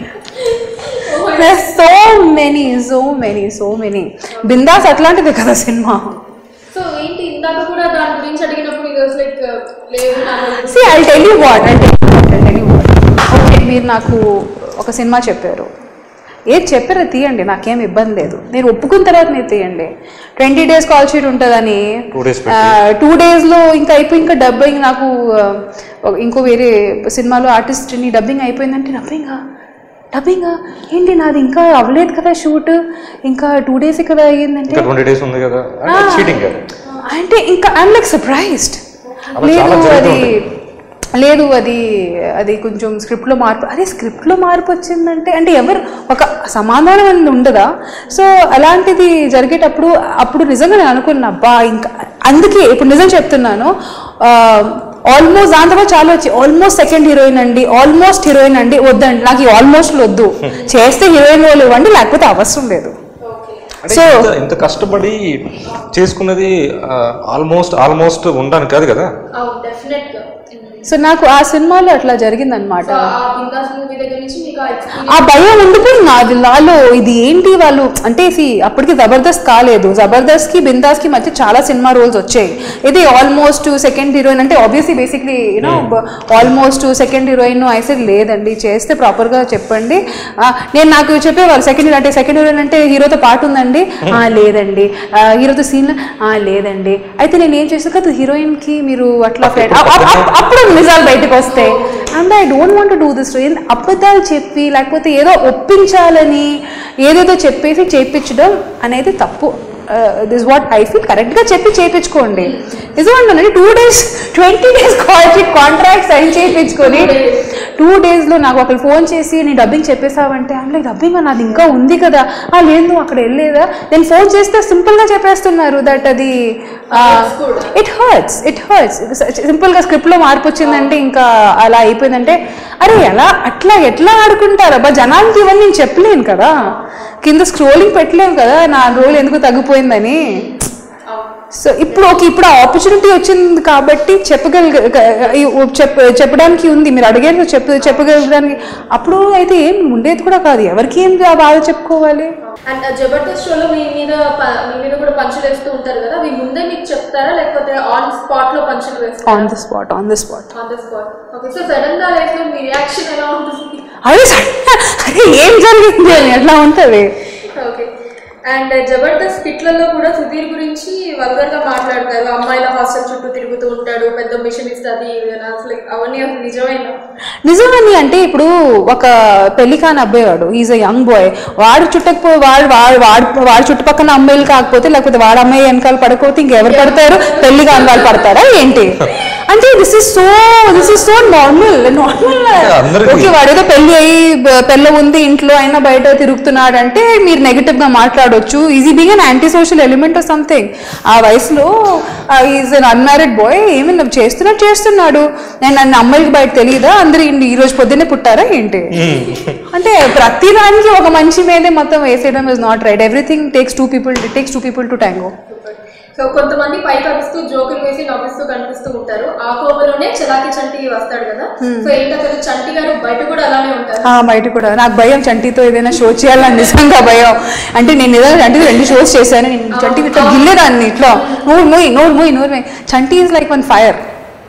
so many so many so many Bindaas అట్లాంటిది కదా సినిమా సో ఏంటి ఇందాక కూడా దాని గురించి అడిగినప్పుడు ఇది లైక్ లేదు నాకు see I tell you what I tell you what okay మీరు నాకు ఒక సినిమా చెప్పారు ఏది చెప్పారో తీయండి నాకేం ఇబ్బంది లేదు నేను ఒప్పుకున్న తర్వాత మీరు తీయండి ట్వంటీ డేస్ కాల్ షీట్ ఉంటుందని Two days టూ డేస్లో ఇంకా అయిపోయి ఇంకా డబ్బింగ్ నాకు ఆ, ఒక- ఇంకో వేరే సినిమాలో ఆర్టిస్ట్ని డబ్బింగ్ అయిపోయిందంటే డబ్బింగా డబ్బింగా ఏంటి నాది ఇంకా అవ్వలేదు కదా షూట్ ఇంకా టూ డేస్ కదా అయ్యిందంటే ఇంకా ట్వంటీ డేస్ ఉంది కదా అంటే చీటింగ్ కదా అంటే ఇంకా ఐఎమ్ లైక్ సర్ప్రైజ్డ్ అలా లేదు చాలా జరుగుతూ అది లేదు అది అది కొంచెం స్క్రిప్ట్లో మార్పు అదే స్క్రిప్ట్లో మార్పు వచ్చిందంటే అంటే ఎవరు ఒక సమాధానం అనేది ఉండదా సో అలాంటిది జరిగేటప్పుడు అప్పుడు నిజంగా నేను అనుకున్నా అబ్బా ఇంకా అందుకే ఇప్పుడు నిజం చెప్తున్నాను ఆల్మోస్ట్ దాని తర్వాత చాలా వచ్చి ఆల్మోస్ట్ సెకండ్ హీరోయిన్ అండి ఆల్మోస్ట్ హీరోయిన్ అండి వద్దండి నాకు ఈ ఆల్మోస్ట్ వద్దు చేస్తే హీరోయిన్ వాళ్ళు ఇవ్వండి లేకపోతే అవసరం లేదు అంటే So- ఇంత ఇంత కష్టపడి చేసుకున్నది ఆల్మోస్ట్ ఆల్మోస్ట్ ఉండడానికి కాదు కదా అవును డెఫినెట్ గా సో నాకు ఆ సినిమాలో అట్లా జరిగిందనమాట సో ఆ బిందాస్ మూవీ దగ్గర నుంచి మీకు ఆ ఎక్స్పీరియన్స్ ఆ భయం ఉండిపోయింది అది నాలో ఇది ఏంటి వాళ్ళు అంటే see, అప్పటికి జబర్దస్త్ కాలేదు జబర్దస్త్ కి బిందాస్ కి మధ్య చాలా సినిమా రోల్స్ వచ్చాయి ఇది ఆల్మోస్ట్ సెకండ్ హీరోయిన్ అంటే obviously basically you know almost second heroine I said లేదండి చేస్తే ప్రాపర్ గా చెప్పండి ఆ, నేను నాకు చెప్పేవారు సెకండ్ హీరో అంటే సెకండ్ హీరోయిన్ అంటే హీరోతో పాటు ఉందండి ఆ, లేదండి ఆ, హీరోతో సీన్ లేదండి అయితే నేను ఏం చేస్తాను కదా హీరోయిన్ కి మీరు అట్లా ఫ్రెండ్ అప్పుడు నిజాలు బయటకు వస్తాయి and I don't want do this అబద్ధాలు చెప్పి లేకపోతే ఏదో ఒప్పించాలని ఏదేదో చెప్పేసి చేయించడం అనేది తప్పు దిస్ వాట్ ఐ ఫీల్ కరెక్ట్గా చెప్పి చేయించుకోండి నిజమండి two days twenty days contract sign చేయించుకొని టూ డేస్లో నాకు ఒకరు ఫోన్ చేసి నీ డబ్బింగ్ చెప్పేసావంటే అందులో డబ్బింగ్ నాది ఇంకా ఉంది కదా ఆ లేదు నువ్వు అక్కడ వెళ్ళలేదా నేను ఫోన్ చేస్తే సింపుల్గా చెప్పేస్తున్నారు దట్ అది ఇట్ హర్ట్స్ ఇట్ హర్ట్స్ సింపుల్గా స్క్రిప్ట్లో మార్పు వచ్చిందంటే ఇంకా అలా అయిపోయిందంటే అరే ఎలా అట్లా ఎట్లా ఆడుకుంటారు అబ్బా జనానికి ఇవన్నీ నేను చెప్పలేను కదా కింద స్క్రోలింగ్ పెట్టలేము కదా నా రోజులు ఎందుకు తగ్గిపోయిందని సో ఇప్పుడు ఓకే ఇప్పుడు ఆ ఆపర్చునిటీ వచ్చింది కాబట్టి చెప్పగలిగ చెప్ చెప్పడానికి ఉంది మీరు అడిగారు చెప్ప చెప్పగలగడానికి అప్పుడు అయితే ఏం ఉండేది కూడా కాదు ఎవరికి ఏం ఆ బాధ చెప్పుకోవాలి అండ్ జబర్దస్త్ షోలో మీ మీద ప- మీ మీద కూడా పంచులు వేస్తూ ఉంటారు కదా అవి ముందే మీకు చెప్తారా లేకపోతే ఆన్ స్పాట్ లో పంచులు వేస్తారా on the spot on the spot on the spot okay so sudden గా లైఫ్ లో మీ రియాక్షన్ ఎలా ఉంటుంది అదే సడన్- అరే ఏం జరిగింది అని ఎట్లా ఉంటుంది ఓకే అండ్ జబర్దస్త్ స్కిట్లలో కూడా సుధీర్ గురించి వల్గర్ గా మాట్లాడతారు అమ్మాయిల హాస్టల్ చుట్టూ తిరుగుతూ ఉంటాడు పెద్ద మిషన్ ఇస్తుంది అసలు అవన్నీ అసలు నిజమైన నిజమని అంటే ఇప్పుడు ఒక పెళ్లి కాని అబ్బాయి వాడు ఈజ్ అ యంగ్ బాయ్ వాడు చుట్టకపో వాడు వాడు వాడు వాడు చుట్టుపక్కల అమ్మాయిలు కాకపోతే లేకపోతే వాడు అమ్మాయి వెనకాల పడకపోతే ఇంకెవరు పడతారు పెళ్లి కాని వాళ్ళు పడతారా ఏంటి అంటే this is so this is so normal normal అందరికీ. ఓకే వాడేదో పెళ్లి అయ్యి బ- పెళ్ళ ఉంది ఇంట్లో అయినా బయట తిరుగుతున్నాడు అంటే మీరు నెగిటివ్ గా మాట్లాడొచ్చు he's being an anti social element of something ఆ వయసులో ఈజ్ అన్ అన్మ్యారీడ్ బాయ్ ఏమి చేస్తున్నాడు చేస్తున్నాడు నేను నన్ను అమ్మాయికి బయట తెలియదా అందరు ఈ రోజు పొద్దున్నే పుట్టారా ఏంటి అంటే ప్రతి దానికి ఒక మంచి మీదే మొత్తం వేసేయడం is not right everything takes two people takes two people to tango so కొంతమంది పైకి అరుస్తూ జోకులు వేసి నవ్విస్తూ కనిపిస్తూ ఉంటారు ఆ కోవలోనే చలాకి చంటి వస్తాడు కదా సో ఏంటి అసలు చంటి గారు బయట కూడా అలానే ఉంటారు ఆ, బయట కూడా నాకు భయం చంటితో ఏదైనా షో చేయాలని నిజంగా భయం అంటే నేను ఏదైనా చంటితో రెండు షోస్ చేశాను నేను చంటి ఇట్లా గిల్లేదాన్ని ఇట్లా నోరు మూయి నోరు మూయి నోరు మూయి Chanti is like one fire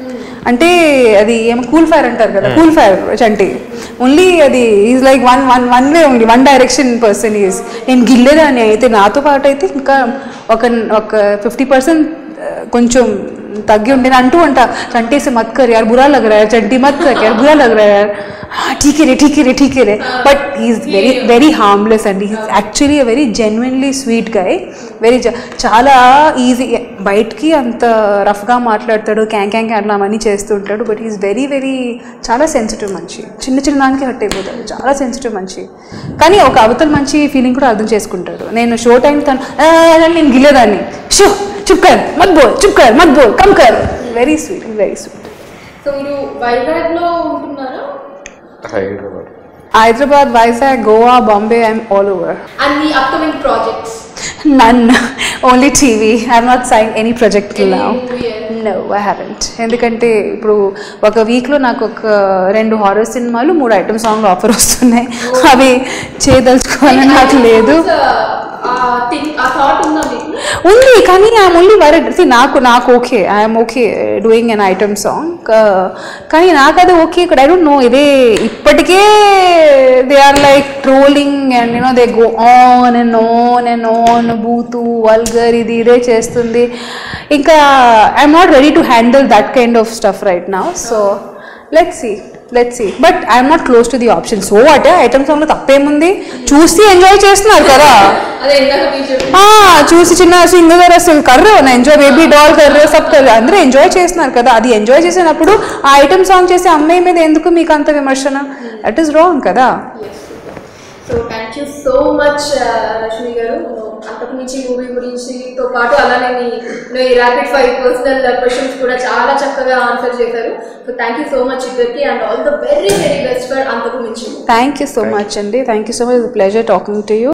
అంటే అది ఏమో కూల్ ఫైర్ అంటారు కదా కూల్ ఫైర్ చంటి ఓన్లీ అది is like one one one way only one direction person is నేను గిల్లేదాన్ని అయితే నాతో పాటు అయితే ఇంకా ఒక ఒక ఫిఫ్టీ పర్సెంట్ కొంచెం తగ్గి ఉండే నేను అంటూ ఉంటా चंटी से मत कर यार बुरा लग रहा है चंटी मत कर यार बुरा लग रहा है यार हाँ ठीक है रे ठीक है रे ठीक है रे but he is very very harmless అండి he's actually very genuinely sweet guy very చాలా ఈజీ బయటికి అంత రఫ్గా మాట్లాడతాడు క్యాంగ్ క్యాంగ్ అట్లా అవన్నీ చేస్తుంటాడు బట్ ఈజ్ వెరీ వెరీ చాలా సెన్సిటివ్ మనిషి చిన్న చిన్న దానికి హట్ అయిపోతాడు చాలా సెన్సిటివ్ మనిషి కానీ ఒక అవతల మంచి ఫీలింగ్ కూడా అర్థం చేసుకుంటాడు నేను షో టైం తను "ఆ" అని నేను గిల్లేదాన్ని షో చుప్ కర్ మత్ బోల్ చుప్ కర్ మత్ బోల్ కమ్ కర్ very sweet very sweet so మీరు వైజాగ్ లో ఉంటున్నారా Hyderabad Hyderabad Vizag Goa Bombay I'm all over and మీ upcoming projects none only TV I have not sign any project Any now movie? No I haven't ఎందుకంటే ఇప్పుడు ఒక వీక్లో నాకు ఒక రెండు హారర్ సినిమాలు మూడు ఐటమ్ సాంగ్లు ఆఫర్ వస్తున్నాయి అవి చేయదలుచుకోవాలని నాకు లేదు ఆ థింక్ ఆ థాట్ ఉందా మీకు ఉంది కానీ ఐఎమ్ ఓన్లీ వరడ్ సి నాకు నాకు okay I'm okay doing an item song కానీ నాకు అది ఓకే ఇక్కడ ఐ డోంట్ నో ఇదే ఇప్పటికే they are like trolling and you know they go on and on and on బూతు వల్గర్ ఇది ఇదే చేస్తుంది ఇంకా I'm not ready to handle that kind of stuff right now so let see let see but I'm not close to the option so అంటే item సాంగ్లో తప్పేముంది చూసి enjoy చేస్తున్నారు కదా అదే ఇందాక మీరు చెప్పిన हाँ చూసి చిన్న సింగర్ అసలు కర్రే నా ఎంజాయ్ బేబీ డాల్ కర్రే సబ్ కర్రే అందరూ ఎంజాయ్ చేస్తున్నారు కదా అది ఎంజాయ్ చేసినప్పుడు ఆ ఐటమ్ సాంగ్ చేసే అమ్మాయి మీద ఎందుకు మీకు అంత విమర్శన దట్ ఈస్ రాంగ్ కదా so thank you so much Rashmi garu అంతకు మించి మూవీ గురించి తో పాటు అలానే మీ మీ ర్యాపిడ్ ఫైవ్ పర్సనల్ క్వశ్చన్స్ కూడా చాలా చక్కగా ఆన్సర్ చేశారు so thank you so much ఇద్దరికి and all the very very best for అంతకు మించి థ్యాంక్ యూ సో మచ్ అండి thank you so much pleasure talking to you